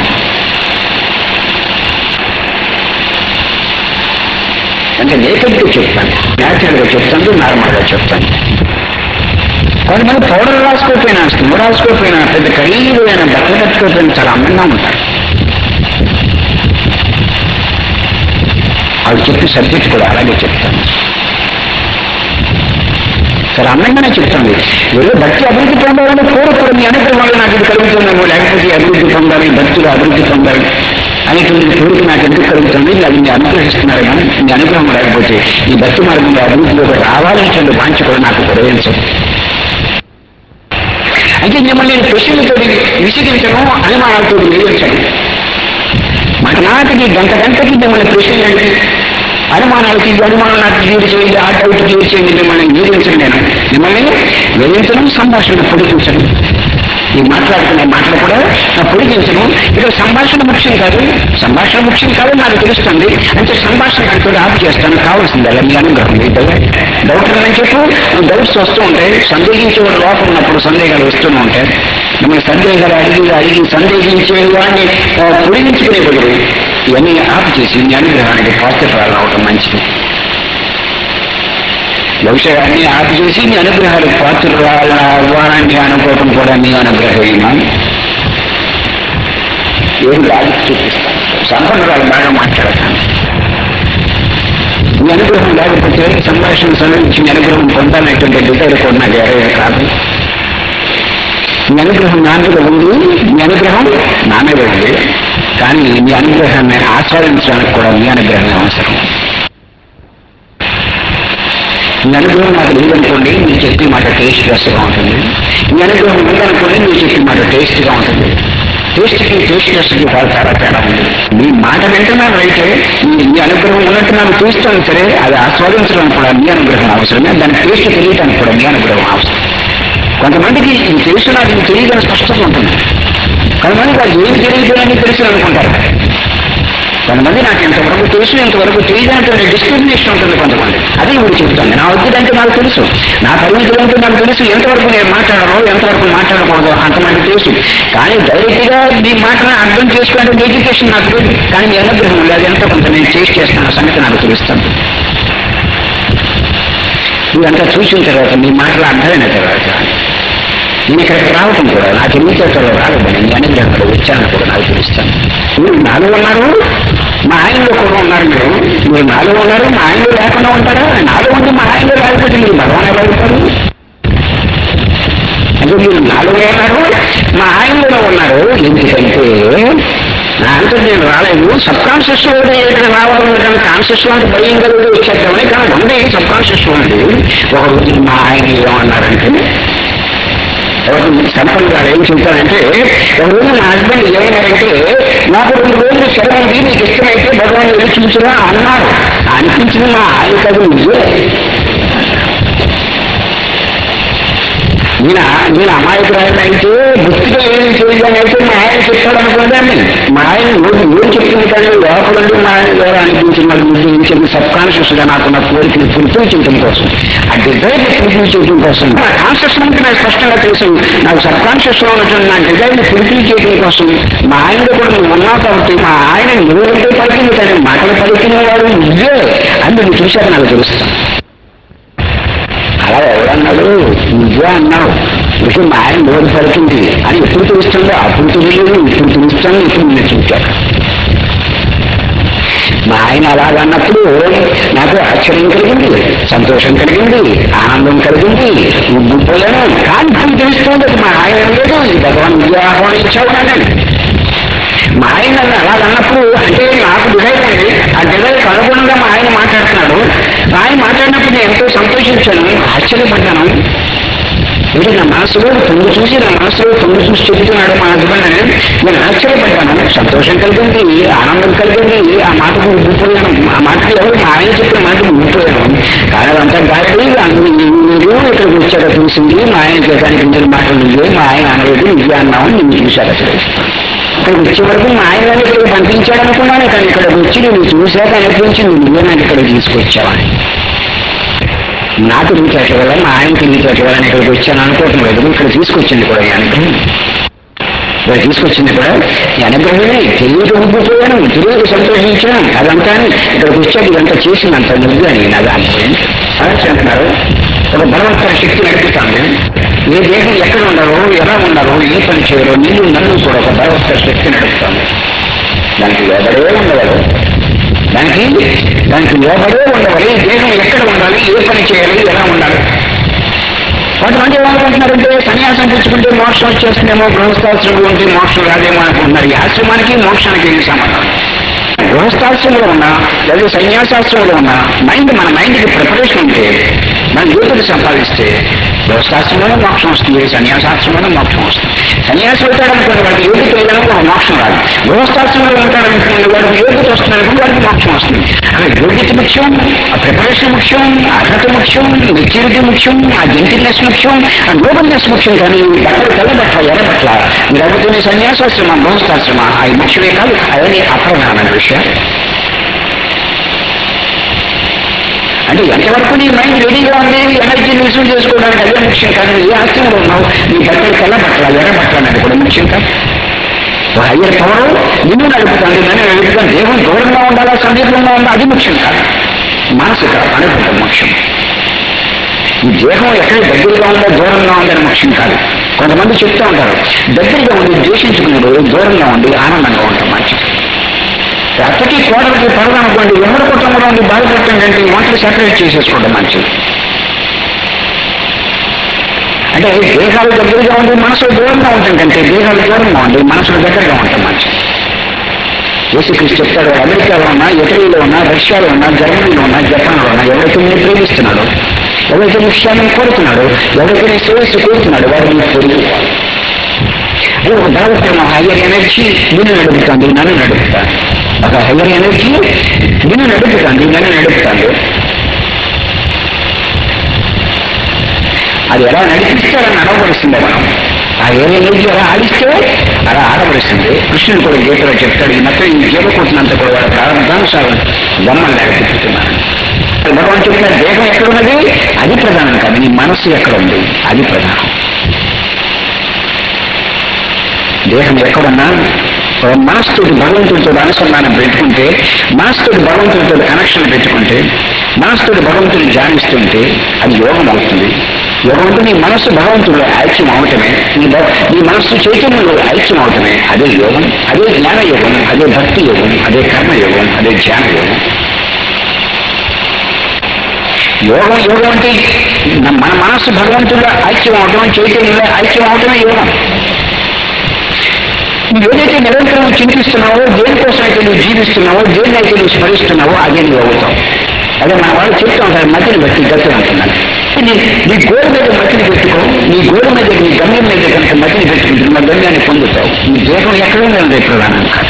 అంటే నేకెట్టు చెప్తాను న్యాచురల్గా చెప్తాను నార్మల్గా చెప్తాను కొంతమంది పౌడర్ రాసుకోకపోయినా స్కిమ్ రాసుకోకపోయినా పెద్ద ఖరీదైన బట్టలు కట్టుకోకపోయినా చాలా అందంగా ఉంటారు వాళ్ళు చెప్పే సబ్జెక్ట్ కూడా అలాగే చెప్తాను చాలా అందంగానే చెప్తాను ఏదో భక్తి అభివృద్ధి పొందాలని కోరుకోవడం మీ అనుగ్రహం వల్ల నాకు ఇది కలుగుతుందేమో లేకపోతే ఈ అభివృద్ధి పొందాలి భక్తులు అభివృద్ధి పొందాలి అనేటువంటి కోరిక నాకు ఎందుకు కలుగుతుంది అది మీరు అనుగ్రహిస్తున్నారు కానీ మీ అనుగ్రహం లేకపోతే ఈ భక్తి మార్గంలో అభివృద్ధిలోకి రావాలనేటువంటి వాంఛ కూడా నాకు ప్రవేశించదు అంటే మిమ్మల్ని నేను ప్రశ్నలతో విసిగించను అనుమానాలతో వేయించను మాట నాటికి గంట గంటకి మిమ్మల్ని ప్రశ్నలు అంటే అనుమానాలకి ఈ అనుమానం నాకు క్లియర్ చేయండి ఆ డౌట్ క్లియర్ చేయండి మిమ్మల్ని వేధించను నేను మిమ్మల్ని వేధించడం సంభాషణ పొడిగించను ఈ మాట్లాడుకునే మాటలు కూడా నా పొడిగించను ఇక్కడ సంభాషణ ముఖ్యం కాదు సంభాషణ ముఖ్యం కాదు నాకు తెలుస్తుంది అంటే సంభాషణ ఇక్కడ ఆపు చేస్తాను కావాల్సింది అలా మీ అనుగ్రహం డౌట్ అని చెప్పు డౌట్స్ వస్తూ ఉంటాయి సందేహించే వాడు లోపం ఉన్నప్పుడు సందేహాలు వస్తూనే ఉంటాయి మిమ్మల్ని సందేహాలు అడిగి అడిగి సందేహించే వాడిని ఆ, పొడిగించుకునే బదులు ఇవన్నీ ఆపు చేసి మీ అనుగ్రహానికి పాజిటివ్ రావటం మంచిది బహుశా అన్ని ఆపు చేసి మీ అనుగ్రహాలు పాత్రలు అవ్వాలని అనుకోవటం కూడా మీ అనుగ్రహమేనా ఏం లాజిక్ చూపిస్తాను సంపన్నురాలు బాగా మాట్లాడతాను మీ అనుగ్రహం లేకపోతే సంభాషణ సమయించి మీ అనుగ్రహం పొందాలనేటువంటి డిజైర్ కూడా నాకు ఎవరైనా కాదు మీ అనుగ్రహం నా మీద ఉంది మీ అనుగ్రహం నా మీద ఉంది కానీ మీ అనుగ్రహాన్ని ఆస్వాదించడానికి కూడా మీ అనుగ్రహం అవసరం మీ అనుగ్రహం నాకు లేదనుకోండి మీరు చెప్పే మాట టేస్ట్ రసగా ఉంటుంది మీ అనుగ్రహం ఉందనుకోండి మీరు చెప్పే మాట టేస్ట్గా ఉంటుంది టేస్ట్కి టేస్ట్ రసకి చాలా చాలా తేడా ఉంది మీ మాట వింటున్నాను అయితే మీ మీ అనుగ్రహం ఉన్నట్టు నాకు చూస్తాను సరే అది ఆస్వాదించడానికి కూడా మీ అనుగ్రహం అవసరమే దాని టేస్ట్ తెలియడానికి కూడా మీ అనుగ్రహం అవసరం కొంతమందికి ఇది తెలుసు నాకు ఇది తెలియదని స్పష్టత ఉంటుంది కొంతమందికి అది ఏం తెలియదని తెలుసు అనుకుంటారు కొంతమంది నాకు ఇంతవరకు తెలుసు ఇంతవరకు తెలియదంటే డిస్క్రిమినేషన్ ఉంటుంది కొంతమంది అది ఇప్పుడు చెప్తాను నా వద్దంటే నాకు తెలుసు నా పరిమితులు అంటే నాకు తెలుసు ఎంతవరకు నేను మాట్లాడను ఎంతవరకు మాట్లాడకూడదు అంతమంది తెలుసు కానీ డైరెక్ట్ గా మీ మాటను అర్థం చేసుకోవడానికి ఎడ్యుకేషన్ నాకు లేదు కానీ మీ అనుగ్రహం లేదు ఎంత కొంత నేను చేసి చేస్తున్న సంగతి నాకు తెలుస్తాను ఇదంతా చూసిన తర్వాత మీ మాటలు అర్థమైన తర్వాత నేను ఇక్కడికి రావటం కూడా నాకు ఎన్ని చేస్తారో రాలేదు నేను అనుగ్రహంలో వచ్చాను కూడా నాకు తెలుస్తాను మీరు నాలో ఉన్నారు మా ఆయనలో కూడా ఉన్నారు మీరు మీరు నాలో ఉన్నారు మా ఆయనలో లేకుండా ఉంటారా నాలో ఉండి మా ఆయనలో లేకపోతే మీరు భగవాన్ ఎలా ఉంటారు అంటే మీరు నాలో ఉన్నారు మా ఆయనలో ఉన్నారు ఎందుకంటే నా అంతా నేను రాలేదు సబ్ కాన్షియస్ వర్డ్ ఇక్కడ రావాలని కానీ కాన్షియస్ వర్డ్ భయం కలిగి వచ్చేద్దామని కానీ ఉంది సబ్ కాన్షియస్ వర్డ్ ఒక రోజు మా ఆయన ఏమన్నారంటే ఎవరు సంపన్న గారు ఏం చెప్తారంటే ఒక రోజు నా హస్బెండ్ ఏమన్నారంటే నాకు రెండు రోజులు సెలవు ఉంది నీకు ఇష్టమైతే భగవాన్ వెళ్ళి చూసినా అన్నారు అనిపించింది మా ఆయన కాదు నువ్వే నేను నేను అమాయకురాలు అయితే బుద్ధిగా ఏం చేయదని అయితే మా ఆయన చెప్తాడు అనుకున్నాను మా ఆయన రోజు ఏం చెప్తుంది కానీ లోపల నుండి మా ఆయన ద్వారా అనిపించిన నాకు ఉద్దేశించింది సబ్ కాన్షియస్ గా నాకున్న కోరికని ఫుల్ఫిల్ చేయడం కోసం ఆ డిజైర్ ఫుల్ఫిల్ చేయడం కోసం నా కాన్షియస్ మనకి నాకు స్పష్టంగా తెలుసు నాకు సబ్ కాన్షియస్ లో ఉన్నటువంటి నా డిజైర్ ని ఫుల్ఫిల్ చేయడం కోసం మా ఆయన కూడా నువ్వు ఉన్నావు కాబట్టి మా ఆయన నువ్వంటే పలికింది కానీ మాటలు పలికిన వాడు నువ్వే అని నువ్వు చూశాక నాకు తెలుస్తాను అలా ఎవరన్నాడు నువ్వే అన్నావు ఇప్పుడు మా ఆయన నోరు పలికింది అని ఎప్పుడు తెలుస్తుందో అప్పుడు తెలియదు ఇప్పుడు తెలుస్తాను ఇప్పుడు నేను చూశాను మా ఆయన అలాగన్నప్పుడు నాకు ఆశ్చర్యం కలిగింది సంతోషం కలిగింది ఆనందం కలిగింది ఉబ్బిపోయాను కానీ ఇప్పుడు తెలుస్తుంది అది మా ఆయన లేదు ఈ భగవాన్ విద్య ఆహ్వానించావు నన్ను మా ఆయన నన్ను అలాగన్నప్పుడు అంటే నాకు డిజైర్ ఉంది ఆ డిజైర్ అనుగుణంగా మా ఆయన మాట్లాడుతున్నాడు మా ఆయన మాట్లాడినప్పుడు నేను ఎంతో సంతోషించాను ఆశ్చర్యపడ్డాను అంటే నా మనసులో తొంగి చూసి నా మనసులో తొంగి చూసి చెబుతున్నాడు మా హస్బెండ్ అని నేను ఆశ్చర్యపడ్డాను సంతోషం కలిగింది ఆనందం కలిగింది ఆ మాటకు ఉండిపోయాను ఆ మాటకి ఎవరు మా ఆయన చెప్పిన మాటకు ఉండిపోయాను కానీ అదంతా గాడి మీరు ఇక్కడికి వచ్చాక చూసింది మా ఆయన చేత అనిపించిన మాటలు నువ్వే మా ఆయన అనలేదు నువ్వే అన్నావు నేను చూశాక తెలుస్తాను ఇక్కడికి వచ్చే వరకు మా ఆయన నన్ను ఇక్కడికి పంపించాడు అనుకున్నాను కానీ ఇక్కడికి వచ్చి నేను చూశాక అనిపించింది నువ్వే నాకు ఇక్కడికి తీసుకొచ్చావని నాకు తెలియచేట వల్ల మా ఆయనకి తెలియచేట వల్ల నేను ఇక్కడికి వచ్చాను అనుకోవటం లేదు ఇక్కడ తీసుకొచ్చింది కూడా ఈ అనుగ్రహం ఇక్కడ తీసుకొచ్చింది కూడా ఈ అనుగ్రహమే తెలియక ఉండిపోయాను తెలియక సంతోషించాను అదంతా ఇక్కడికి వచ్చాక ఇదంతా చేసిందంత నువ్వు అని నాకు అర్థమైంది సాక్షి అంటున్నారు ఒక బలవంతర శక్తి నడిపిస్తాను ఏ దేహం ఎక్కడ ఉండాలో ఎలా ఉండాలో ఏ పని చేయాలో నీళ్ళు నన్ను కూడా ఒక బలవంతర శక్తి నడుపుతాను దానికి లోబడే ఉండవాలి దానికి దానికి లోబడే ఉండవాలి ఈ దేహం ఎక్కడ ఉండాలి ఏ పని చేయాలి ఎలా ఉండాలి కొంతమంది ఏమనుకుంటున్నారంటే సన్యాసం పుచ్చుకుంటే మోక్షం వచ్చేస్తుందేమో గృహస్థాశ్రమం ఉంటే మోక్షం రాదేమో అనుకుంటున్నారు ఈ ఆశ్రమానికి మోక్షానికి ఏమి సంబంధం గృహస్థాశ్రమంలో ఉన్నా లేదా సన్యాసాశ్రమంలో ఉన్నా మైండ్ మన మైండ్కి ప్రిపరేషన్ ఉంటే మనం యోగ్యత సంపాదిస్తే గృహస్థాశ్రమంలో మోక్షం వస్తుంది సన్యాసాశ్రమంలో మోక్షం వస్తుంది సన్యాసి అవుతాడనుకున్న వాడికి యోగ్యత లేదనుకో మోక్షం రాదు గృహస్థాశ్రమంలో ఉంటాడనుకున్న వాడికి యోగ్యత వస్తుందనుకున్న వాడికి మోక్షం వస్తుంది అక్కడ యోగ్యత ముఖ్యం ఆ ప్రిపరేషన్ ముఖ్యం అర్హత ముఖ్యం మెచ్యూరిటీ ముఖ్యం ఆ జెంటిల్నెస్ ముఖ్యం ఆ నోబల్నెస్ ముఖ్యం కానీ ఈ బట్టలు తెల్ల బట్టల ఎర్ర బట్టల మీరు అడుగుతున్న సన్యాసాశ్రమ గృహస్థాశ్రమ అవి ముఖ్యమే కాదు అవన్నీ అప్రధానమైన విషయం అంటే ఎంతవరకు నీ మైండ్ రెడీగా ఉంది ఎనర్జీని రిసీవ్ చేసుకోవడానికి అదే ముఖ్యం కాదు ఏ ఆశ్చర్యంలో ఉన్నావు నీ బట్టలు తెల్ల బట్టల ఎర్ర బట్టలు అనేది కూడా ముఖ్యం కాదు ఒక హయ్యర్ పవర్ నిన్ను నడుపుతాను నన్ను నడుపుతాను దేహం దూరంగా ఉండాలా సమీపంగా ఉండాలి అది ముఖ్యం కాదు మనసు ఇక్కడ అనుకుంటాం ముఖ్యం ఈ దేహం ఎక్కడ దగ్గరగా ఉందా దూరంగా ఉందని ముఖ్యం కాదు కొంతమంది చెప్తూ ఉంటారు దగ్గరగా ఉండి ద్వేషించుకునేది దూరంగా ఉండి ఆనందంగా ఉంటాం మంచిది అత్తకి కోడలికి పడదు అనుకోండి ఎవరి కుటుంబంలో ఉండి బాధపడటం కంటే వంటలు సెపరేట్ చేసేసుకోవడం మంచిది అంటే దేహాలు దగ్గరగా ఉండి మనసు దూరంగా ఉండటం కంటే దేహాలు దూరంగా ఉండి మనసులు దగ్గరగా ఉండటం మంచిది యేసుక్రీస్తు చెప్తాడు అమెరికాలో ఉన్నా ఇటలీలో ఉన్నా రష్యాలో ఉన్నా జర్మనీలో ఉన్నా జపాన్లో ఉన్నా ఎవరైతే నేను ప్రేమిస్తున్నాడో ఎవరైతే నీ క్షేమం కోరుతున్నాడో ఎవరైతే నీ శ్రేయస్సు కోరుతున్నాడో వాడు నీకు పొరుగు అది ఒక బలవత్తమైన హయ్యర్ ఎనర్జీ నిన్ను నడుపుతుంది నన్ను నడుపుతాను ఒక హయ్యర్ ఎనర్జీ నిన్ను నడుపుతుంది నన్ను నడుపుతాను అది ఎలా నడిపిస్తే అలా నడవలసిందే మనం ఆ ఏ ఎనర్జీ అలా ఆడిస్తే అలా ఆడవలసిందే కృష్ణుడు కూడా గీతలో చెప్తాడు ఈ మొత్తం ఈ జీవకోటినంతా కూడా వాడు ప్రారంభానుసారం బొమ్మలు నడిపిస్తున్నాడు భగవాన్ చెప్పిన దేహం ఎక్కడున్నది అది ప్రధానం కాదు నీ మనస్సు ఎక్కడ ఉంది అది ప్రధానం దేహం ఎక్కడున్నా ఒక మనసుతోటి భగవంతుడితో అనుసంధానం పెట్టుకుంటే మనసుతోటి భగవంతుడితో కనెక్షన్ పెట్టుకుంటే మనసుతోటి భగవంతుడిని ధ్యానిస్తుంటే అది యోగం అవుతుంది యోగం అంటే నీ మనస్సు భగవంతుడు ఐక్యం అవటమే నీ భ- నీ మనస్సు చైతన్యంలో ఐక్యం అవటమే అదే యోగం అదే జ్ఞాన యోగం అదే భక్తి యోగం అదే కర్మ యోగం అదే ధ్యాన యోగం యోగం యోగం అంటే మన మనస్సు భగవంతుడిలో ఐక్యం అవటం చైతన్యంలో ఐక్యం అవటమే యోగం నువ్వు ఏదైతే నిరంతరం చింతిస్తున్నావో దేనికోసమైతే నువ్వు జీవిస్తున్నావో దేన్నైతే నువ్వు స్మరిస్తున్నావో అదే నువ్వు అవుతావు అదే మన వాళ్ళు చెప్తూ ఉంటారు మతిని బట్టి గతి అంటున్నాను నీ నీ గోరు మీద మతిని పెట్టుకో నీ గోరు మీద నీ గమ్యం మీద కనుక మతిని పెట్టుకుంటే మా గమ్యాన్ని పొందుతావు నీ దేహం ఎక్కడైనా ఉంది ప్రధానం కాదు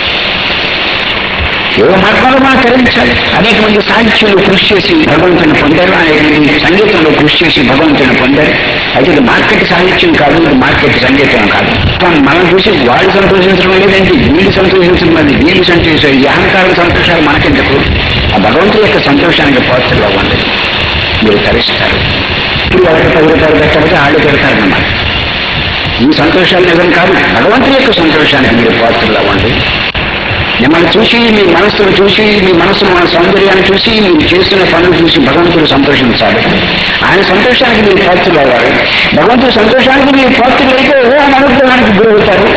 ఏదో మార్గంలో మనం తరించాలి అనేక మంది సాహిత్యంలో కృషి చేసి భగవంతుని పొందారు అనేక మంది సంగీతంలో కృషి చేసి భగవంతుని పొందారు అయితే ఇది మార్కెట్ సాహిత్యం కాదు ఇది మార్కెట్ సంగీతం కాదు మనం- మనం చూసి వాళ్ళు సంతోషించడం లేదంటే వీళ్ళు సంతోషించడం లేదు వీళ్ళు సంతోషం ఈ అహంకారం సంతోషాలు మనకెందుకు ఆ భగవంతుడి యొక్క సంతోషానికి పాత్రలు అవ్వండి మీరు తరిస్తారు ఇప్పుడు ఎవరికి పది రూపాయలు పెట్టకపోతే ఆళ్ళు పెడతారన్నమాట ఈ సంతోషాలు నిజం కాదు భగవంతుడి యొక్క సంతోషానికి మీరు పాత్రలు అవ్వండి మిమ్మల్ని చూసి మీ మనస్సును చూసి మీ మనస్సు మన సౌందర్యాన్ని చూసి మీరు చేస్తున్న పనులు చూసి భగవంతుడు సంతోషించాలి ఆయన సంతోషానికి మీరు పాత్రలు అవ్వాలి భగవంతుడి సంతోషానికి మీరు పాత్రలు అయితే ఆయన అనుగ్రహానికి గురవుతారు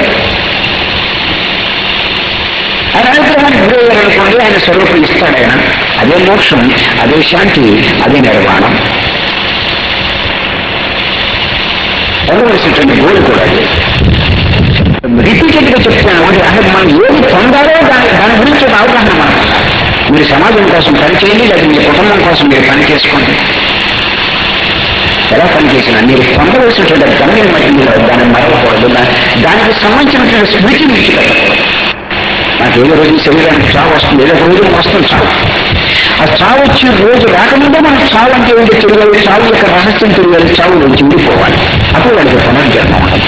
ఆయన అనుగ్రహానికి గురయ్యారనుకోండి ఆయన స్వరూపం ఇస్తాడు ఆయన అదే మోక్షం అదే శాంతి అదే నిర్వాణం పొందవలసినటువంటి గోల్ కూడా అదే రిపీటెడ్ గా చెప్తున్నాను ఒకటి అసలు మనం ఏది పొందాలో దాని దాని గురించి ఒక అవగాహన మనకు ఉండాలి. మీరు సమాజం కోసం పని చేయండి లేదా మీ కుటుంబం కోసం మీరు పని చేసుకోండి ఎలా పని చేసినా మీరు పొందవలసినటువంటి గమ్యం బట్టి మీరు దాన్ని మరవకూడదు దా- దానికి సంబంధించినటువంటి స్మృతిని విడిచిపెట్టకూడదు నాకు ఏదో రోజు శరీరానికి చావు వస్తుంది ఏదో ఒక రోజు వస్తుంది చావు ఆ చావు వచ్చే రోజు రాకముందే మనకు చావు అంటే ఏంటో తెలియాలి చావు యొక్క రహస్యం తెలియాలి చావు నుంచి విడిపోవాలి అప్పుడు వాడికి పునర్జన్మ ఉండదు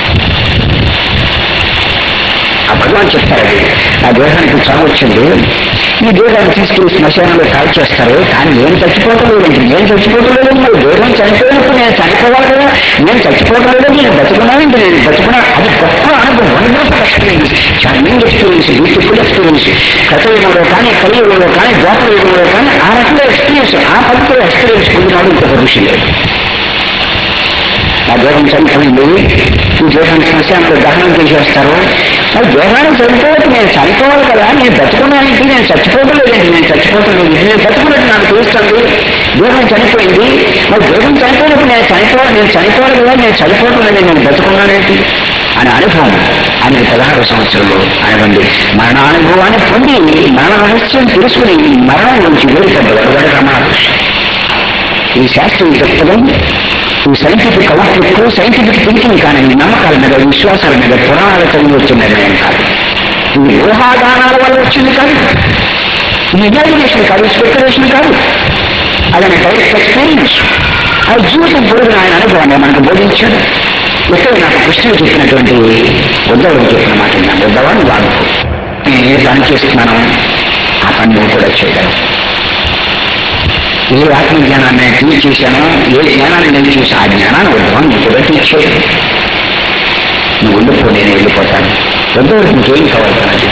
ఆ భగవాన్ చెప్తారు అది ఆ దేహానికి చావు వచ్చింది ఈ దేహాన్ని తీసుకెళ్లి శ్మశానంలో కాల్చేస్తారు కానీ నేను చచ్చిపోవటం లేదండి నేను చచ్చిపోవటం లేదండి మరి దేహం చనిపోయినప్పుడు నేను చనిపోవాలి కదా నేను చచ్చిపోవటం లేదండి నేను బతుకున్నానండి నేను బతుకున్నా అది గొప్ప అనుభవం wonderful experience charming experience beautiful experience కథయుగంలో కానీ కలియుగంలో కానీ ద్వాపర యుగంలో కానీ ఆ రకంగా ఎక్స్పీరియన్స్ ఆ పవిత్ర ఎక్స్పీరియన్స్ పొందినాడు ఇంకొక ఋషి లేదు ఆ దేహం చనిపోయింది ఈ దేహాన్ని శ్మశానంలో దహనం చేసేస్తారు మరి దేహాన్ని చనిపోతే నేను చనిపోవాలి కదా నేను బతుకున్నానంటే నేను చచ్చిపోవడం లేదండి నేను చచ్చిపోవడం లేదు నేను బతుకున్నట్టు నాకు తెలుస్తుంది దేహం చనిపోయింది మరి దేహం చనిపోయినప్పుడు నేను చనిపోవాలి నేను చనిపోవాలి కదా నేను చనిపోవడం లేదు నేను బతుకున్నానేంటి అనే అనుభవం ఆమె పదహారు సంవత్సరంలో ఆయన ఉంది మరణ అనుభవాన్ని పొంది మరణ రహస్యం తెలుసుకుని మరణం నుంచి వేరుపడ్డాడు వాడు రమణ ఈ శాస్త్రీయ దృక్పథం ఈ సైంటిఫిక్ అవుట్లుక్ సైంటిఫిక్ థింకింగ్ కానీ ఈ నమ్మకాల మీద విశ్వాసాల మీద పురాణాల చదివి వచ్చిన నిర్ణయం కాదు ఇది ఊహాగానాల వల్ల వచ్చింది కాదు ఇది ఇమాజినేషన్ కాదు స్పెక్యులేషన్ కాదు అదని డైరెక్ట్ ఎక్స్పీరియన్స్ ఆ జీవితం పొరుగున ఆయన అనుభవాన్ని మనకు బోధించాడు ఇక్కడ నాకు కృష్ణుడు చెప్పినటువంటి ఉద్ధవుడు చెప్పిన మాట నా ఉద్ధవాన్ని వాడుకో నేను ఏ పని చేస్తున్నాను ఆ పని నువ్వు కూడా చేయగలవు ఏ ఆత్మజ్ఞానాన్ని నేను చేశానో ఏ జ్ఞానాన్ని నేను చూసి ఆ జ్ఞానాన్ని ఉద్ధవం నువ్వు కూడా తీర్చేయి నువ్వు ఉండిపో నేను వెళ్ళిపోతాను ఉద్ధవుడికి ఇంకేం కావాలి తనకి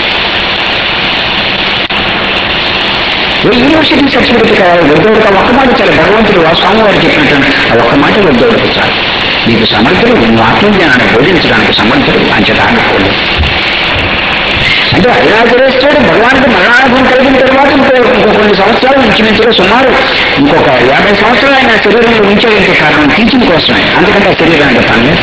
ఏ యూనివర్సిటీ సర్టిఫికెట్ కావాలి ఉద్యోగుడికి ఆ ఒక్క మాట చాలు భగవంతుడు ఆ స్వామివారు చెప్పినట్టు ఆ ఒక్క మాట ఉద్యోగుడికి చాలు నీకు సమర్థుడు నువ్వు ఆత్మజ్ఞానాన్ని బోధించడానికి సమర్థుడు అంచెత ఆగిపోలేదు అంటే అరుణాచలేశ్వరుడు భగవానికి మరణానుభవం కలిగిన తర్వాత ఇంకో ఇంకో కొన్ని సంవత్సరాలు ఇంచుమించుగా సుమారు ఇంకొక యాభై సంవత్సరాలు ఆయన శరీరంలో ఉంచేందుకు కారణం టీచింగ్ కోసమే అందుకంటే ఆ శరీరానికి పనిలేదు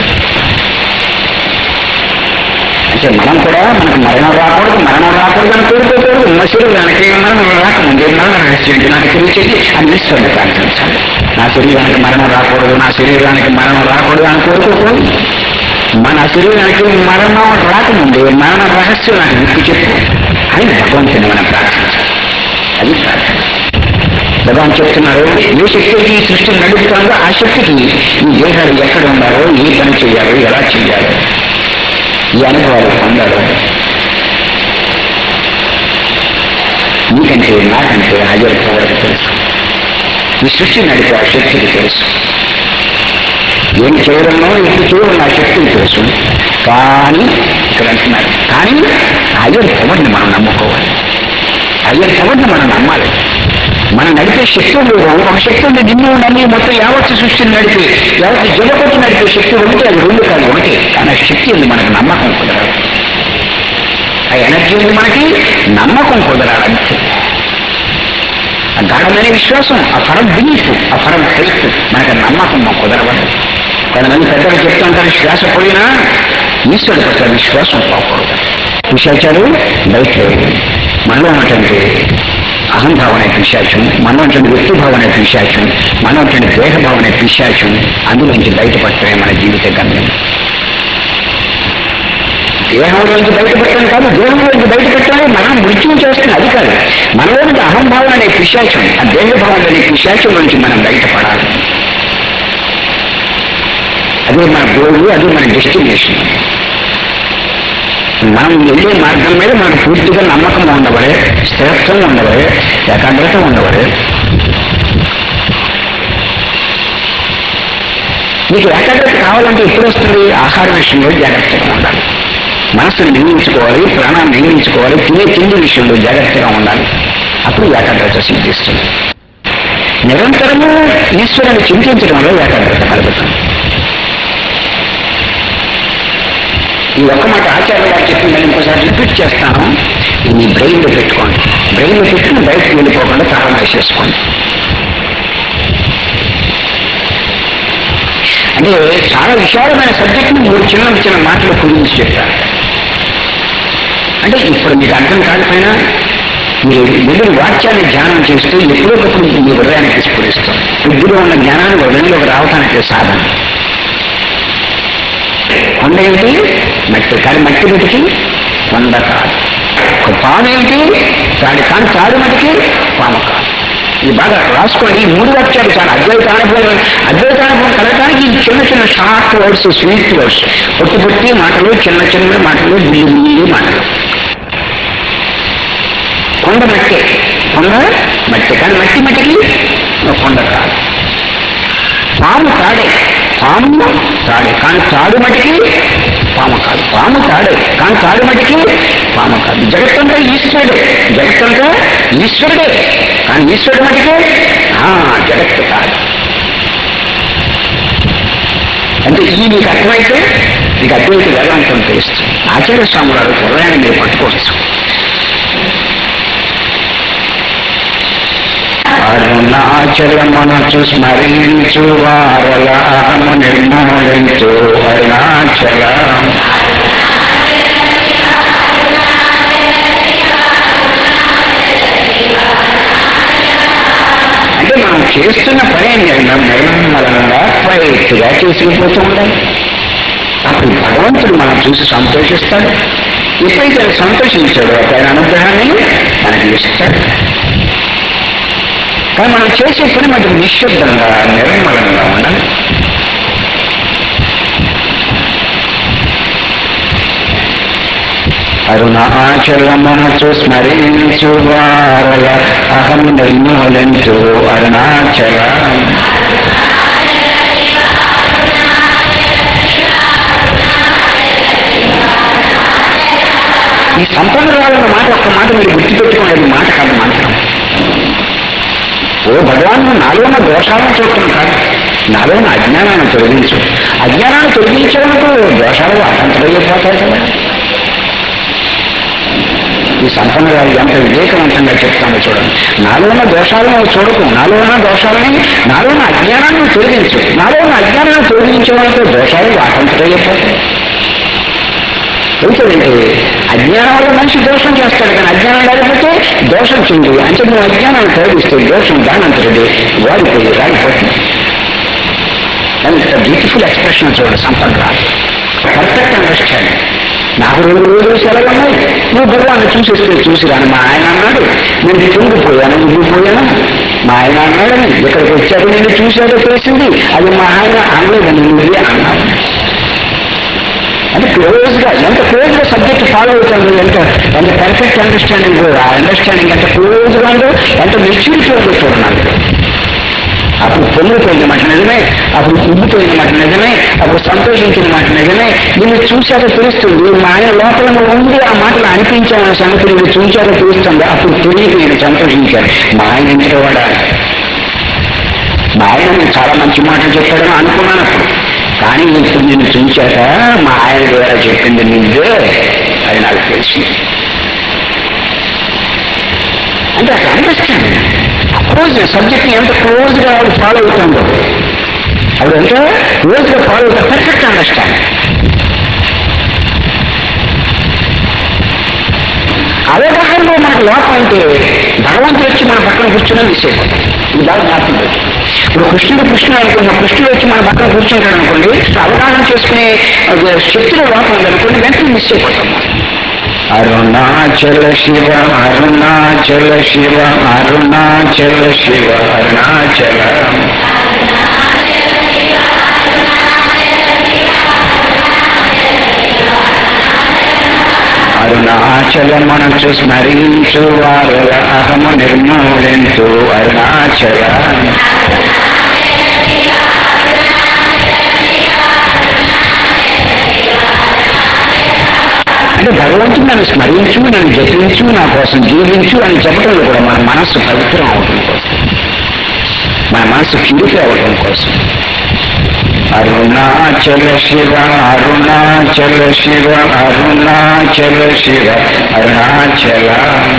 అంటే మనం కూడా మనకు మరణం రాకూడదు మరణం రాకూడదు అని కోరుకోకూడదు ఉన్న శరీరానికి మరణం రాకముందే మరణ రహస్యం నాకు తెలియచేది అని ఈశ్వరుని ప్రార్థించాలి నా శరీరానికి మరణం రాకూడదు నా శరీరానికి మరణం రాకూడదు అని కోరుకోకూడదు మన శరీరానికి మరణం రాకముందే మరణ రహస్యం నాకు విప్పి చెప్పు అని భగవంతుని మనం ప్రార్థించాలి అది ప్రార్థన భగవాన్ చెప్తున్నారు ఏ శక్తికి ఈ సృష్టిని నడుపుతారో ఆ శక్తికి ఈ దేహాలు ఎక్కడ ఉండాలో ఏ పని చేయాలో ఎలా చేయాలో ఈ అనుభవాలు పొందాలి నీకంటే నాకంటే హాజరు పోవడానికి తెలుసు ఈ సృష్టి నడిపే ఆ శక్తికి తెలుసు ఏం చేయడంలో ఎప్పుడు చేయడం ఆ శక్తికి తెలుసు కానీ ఇక్కడ అంటున్నారు కానీ అయ్యర్ పవర్ని మనం నమ్ముకోవాలి అయ్యర్ పవర్ని మనం నమ్మాలి మనం నడిపే శక్తి ఉంది ఒక శక్తి ఉంది నిన్ను నమ్మి మొత్తం యావత్తు సృష్టిని నడిపి యావత్తు జగపట్టి నడిపే శక్తి ఒకటి అది రెండు కాదు ఒకటి కానీ ఆ శక్తి ఉంది మనకు నమ్మకం కుదరాలి ఆ ఎనర్జీ ఉంది మనకి నమ్మకం కుదరాలంతే ఆ గాఢమైన విశ్వాసం ఆ ఫరం బిలీఫ్ ఆ ఫరం ఫెయిత్ మనకు ఆ నమ్మకం మాకు కుదరవాలి కొంతమంది పెద్దలు చెప్తుంటారు శ్వాస పోయినా ఈశ్వరుడు పట్ల విశ్వాసం పోకూడదు విశాచాలు బయట లేవు మనలో ఉన్నటువంటి అహంభావం అనే పిశాచం మనలో ఉన్నటువంటి వ్యక్తిభావం అనే పిశాచం మనలో ఉన్నటువంటి దేహభావం అనే పిశాచం అందులోంచి బయటపడటమే మన జీవిత గమ్యం దేహంలోంచి బయటపెట్టడం కాదు దేహంలోంచి బయటపెట్టడమే మనం మృత్యువు చేస్తున్న అది కాదు మనలోని అహంభావం అనే పిశాచం ఆ దేహభావం అనే పిశాచం నుంచి మనం బయటపడాలి అదే మన గోల్ అదే మన డెస్టినేషన్ మనం వెళ్ళే మార్గం మీద మనకు పూర్తిగా నమ్మకం ఉండవలే స్థిరత్వం ఉండవలే ఏకాగ్రత ఉండవలే మీకు ఏకాగ్రత కావాలంటే ఎప్పుడు వస్తుంది ఆహార విషయంలో జాగ్రత్తగా ఉండాలి మనసును నిర్మించుకోవాలి ప్రాణాన్ని నిర్మించుకోవాలి తినే తిండి విషయంలో జాగ్రత్తగా ఉండాలి అప్పుడు ఏకాగ్రత సిద్ధిస్తుంది నిరంతరము ఈశ్వరుని చింతించడంలో ఏకాగ్రత కలుగుతుంది ఈ ఒక్క మాట ఆచార్య గారు చెప్పిందని ఇంకోసారి రిపీట్ చేస్తాను ఇది మీ బ్రెయిన్లో పెట్టుకోండి బ్రెయిన్లో పెట్టుకుని బయటకు వెళ్ళిపోకుండా తాళం వేసేసుకోండి అంటే చాలా విశాలమైన సబ్జెక్ట్ని మూడు చిన్న చిన్న మాటలు కురించి చెప్పారు అంటే ఇప్పుడు మీకు అర్థం కాకపోయినా మీరు వెళ్ళిన వాక్యాన్ని ధ్యానం చేస్తే ఎప్పుడొకప్పుడు మీ హృదయానికి స్ఫురిస్తుంది బుద్ధిలో ఉన్న జ్ఞానాన్ని హృదయంలోకి రావటానికి సాధన కొండ ఏమిటి మట్టి కానీ మట్టి మట్టికి కొండ కాదు ఒక పాము ఏమిటి తాడి కానీ తాడు మట్టికి పాము కాదు ఇది బాగా రాసుకోండి ఈ మూడు వాక్యాలు చాలా అద్వైత అనుభవం అద్వైత అనుభవం కలగడానికి ఈ చిన్న చిన్న షార్ట్ వర్డ్స్ స్వీట్ వర్డ్స్ పొట్టి పొట్టి మాటలు చిన్న చిన్న మాటలు బుల్లి బుల్లి మాటలు కొండ మట్టి కొండ మట్టి కానీ మట్టి మట్టికి ఒక కొండ కాదు పాము తాడే పాము తాడే కానీ తాడు మట్టికి పాము కాదు పాము తాడే కానీ తాడు మట్టికి పాము కాదు జగత్తంతా ఈశ్వరుడే జగత్తంతా ఈశ్వరుడే కానీ ఈశ్వరుడు మట్టికి ఆ, జగత్తు కాదు అంటే ఈ నీకు అర్థమైతే నీకు అద్వైత వేదాంతం తెలుస్తుంది ఆచార్య స్వామి వారు హృదయాన్ని మీరు పట్టుకోవచ్చు అరుణాచలమునచు స్మరించు వారలాము నిర్మూలించు అరుణాచల అంటే మనం చేస్తున్న పని నిర్మ- నిర్మలంగా క్వైట్గా చేసుకుపోతూ ఉండాలి అప్పుడు భగవంతుడు మనం చూసి సంతోషిస్తాడు ఎప్పుడైతే ఆయన సంతోషించాడో అప్పుడు ఆయన అనుగ్రహాన్ని మనకి ఇస్తాడు కానీ మనం చేసే పని మనకి నిశ్శబ్దంగా నిర్మలంగా ఉండాలి అరుణాచలమనచు స్మరించు వారల అహం నిర్మూలించు అరుణాచల ఈ సంప్రదాయాలన్న మాట ఒక్క మాట మీరు గుర్తుపెట్టుకోండి అది మాట కాదు మంత్రం ఓ భగవాన్ నువ్వు నాలో ఉన్న దోషాలను చూడటం కాదు నాలో ఉన్న అజ్ఞానాన్ని తొలగించు అజ్ఞానాన్ని తొలగించేందుకు దోషాలు అర్థంతమైపోతాయి కదా ఈ సంపన్నరాలు ఎంత వివేకవంతంగా చెప్తాను చూడండి నాలో ఉన్న దోషాలను నువ్వు చూడకు నాలో ఉన్న దోషాలని నాలో ఉన్న అజ్ఞానాన్ని నువ్వు తొలగించు నాలో ఉన్న అజ్ఞానాన్ని తొలగించేవాళ్ళతో దోషాలు అర్థంతమైపోతాయి ఎందుకంటే అజ్ఞానం వల్ల మనిషి దోషం చేస్తాడు కానీ అజ్ఞానం లేకపోతే దోషం చెంది అంటే నువ్వు అజ్ఞానాన్ని తొలగిస్తే దోషం దానంతటి వాడిపోయి రాలిపోతుంది ఎంత బ్యూటిఫుల్ ఎక్స్ప్రెషన్ చూడండి సంపన్న పర్ఫెక్ట్ అండర్స్టాండింగ్ నాకు రెండు రోజులు సెలవు ఉన్నాయి నువ్వు భగవాన్ని చూసేస్తే చూసి రాను మా ఆయన అన్నాడు నేను కుంగిపోయాను ఉండిపోయాను మా ఆయన అన్నాడని ఇక్కడికి వచ్చాడు నేను చూశాడో తెలిసింది అది మా ఆయన అనలేదని నువ్వే అన్నావు అంటే క్లోజ్ గా ఎంత క్లోజ్ గా సబ్జెక్ట్ ఫాలో అవుతాడు ఎంత ఎంత పర్ఫెక్ట్ అండర్స్టాండింగ్ ఆ అండర్స్టాండింగ్ ఎంత క్లోజ్ గా ఉందో ఎంత మెచ్యూరిటీ ఉందో చూడండి అప్పుడు పొంగిపోయిన మాట నిజమే అప్పుడు ఉబ్బిపోయిన మాట నిజమే అప్పుడు సంతోషించిన మాట నిజమే నిన్ను చూశాక తెలుస్తుంది మా ఆయన లోపల నువ్వు ఉండి ఆ మాటలు అనిపించాలన్న సంగతి నువ్వు చూశాక తెలుస్తుంది అప్పుడు తెలియక నేను సంతోషించాను మా ఆయన ఇంట్లో వాడా మా ఆయన నేను చాలా మంచి మాటలు చెప్పాడని అనుకున్నాను అప్పుడు కానీ ఇప్పుడు నేను చూశాక మా ఆయన ద్వారా చెప్పింది నిందే అది నాకు తెలిసింది అంటే అక్కడ అండర్స్టాండ్ క్లోజ్ సబ్జెక్ట్ ఎంత క్లోజ్ గా ఆవిడ ఫాలో అవుతుందో ఆవిడ ఎంత క్లోజ్ గా ఫాలో అవుతా పర్ఫెక్ట్ అండర్స్టాండ్ అవగాహనలో మనకు లోపం అంటే భగవంతుడు వచ్చి మన పక్కన కూర్చుని విషయం ఇది బాగా జ్ఞాపకం పెట్టుకో. ఇప్పుడు కృష్ణుడు కృష్ణుడు అనుకున్న కృష్ణుడు వచ్చి మన పక్కన కూర్చుంటాడు అనుకోండి అవగాహన చేసుకునే ఒక శక్తిలో లోపం ఉందనుకోండి వెంటనే మిస్ అయిపోతాం మనం. అరుణాచల శివ అరుణాచల శివ అరుణాచల శివ అరుణాచల అరుణాచలమనచు స్మరించు వారుల అహము నిర్మూలించు అరుణాచల అంటే భగవంతుడు నన్ను స్మరించు నన్ను జపించు నా కోసం జీవించు అని చెప్పడంలో కూడా మన మనస్సు పవిత్రం అవడం కోసం మన మనస్సు ప్యూరిఫై అవడం కోసం అరుణాచల శివ అరుణాచల శివ అరుణాచల శివ అరుణాచల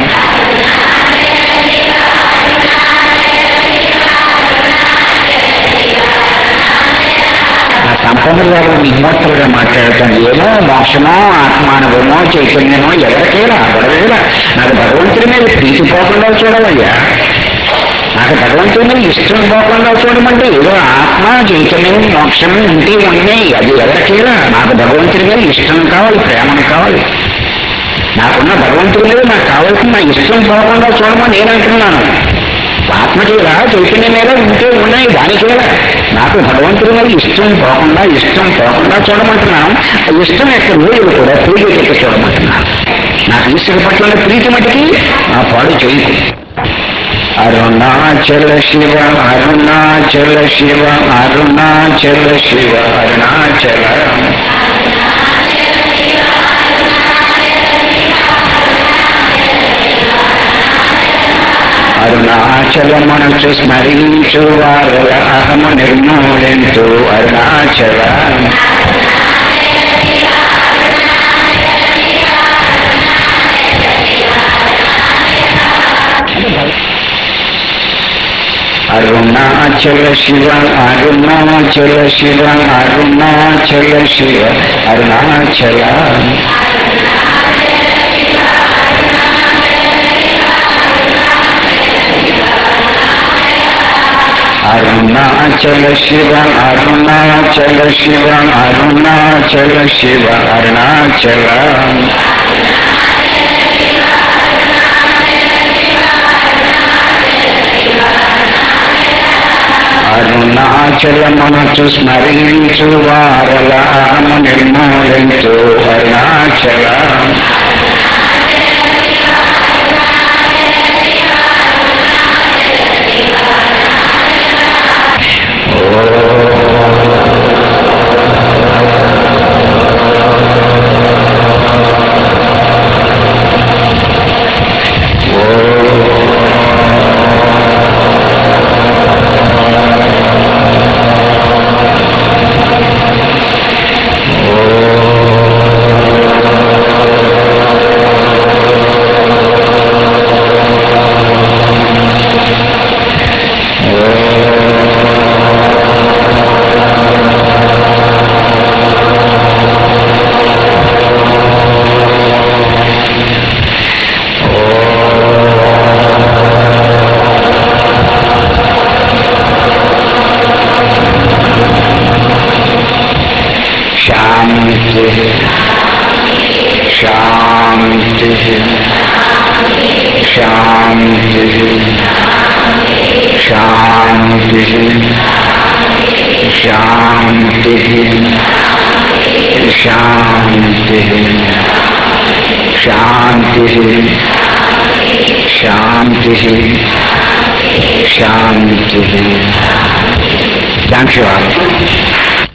ఆ సంపన్నుల వారు నిమ్మత్తులుగా మాట్లాడతాను ఏమో మోక్షమో ఆత్మానుభవమో చైతన్యమో ఎవరికేలా గొడవేలా నాకు భగవంతుడి మీద ప్రీతి పోకుండా చూడవయ్యా నాకు భగవంతుడి మీద ఇష్టం పోకుండా చూడమంటే ఏదో ఆత్మ చైతన్యం మోక్షం ఉంటే ఉన్నాయి అది ఎవరికేలా నాకు భగవంతుడి మీద ఇష్టం కావాలి ప్రేమను కావాలి నాకున్న భగవంతుడి మీద నాకు కావాల్సిన నా ఇష్టం పోకుండా చూడమని నేను అంటున్నాను ఆత్మకేలా చైతన్యం మీద ఉంటే ఉన్నాయి దానికేలా నాకు భగవంతుడి మీద ఇష్టం పోకుండా ఇష్టం పోకుండా చూడమంటున్నాను ఆ ఇష్టం యొక్క రోజులు కూడా ప్రీతి యొక్క చూడమంటున్నాను నాకు ఈశ్వర పట్ల ఉన్న ప్రీతి మటుకి ఆ పాడు చేయకు అరుణాచల శివ అరుణాచల శివ అరుణాచల శివ అరుణాచల అరుణాచలమనచు స్మరించు వారుల అహము నిర్మూలించు అరుణాచల అరుణాచల శివ అరుణాచల శివ అరుణాచల శివ అరుణాచల అరుణాచల శివ అరుణాచల శివ అరుణాచల శివ అరుణాచల అరుణాచలమునచు స్మరించు వారల అహము నిర్మూలించు అరుణాచల శాంతి శాంతి శాంతి శాంతి శాంతి శాంతి శాంతి శాంతి శాంతి థ్యాంక్ యూ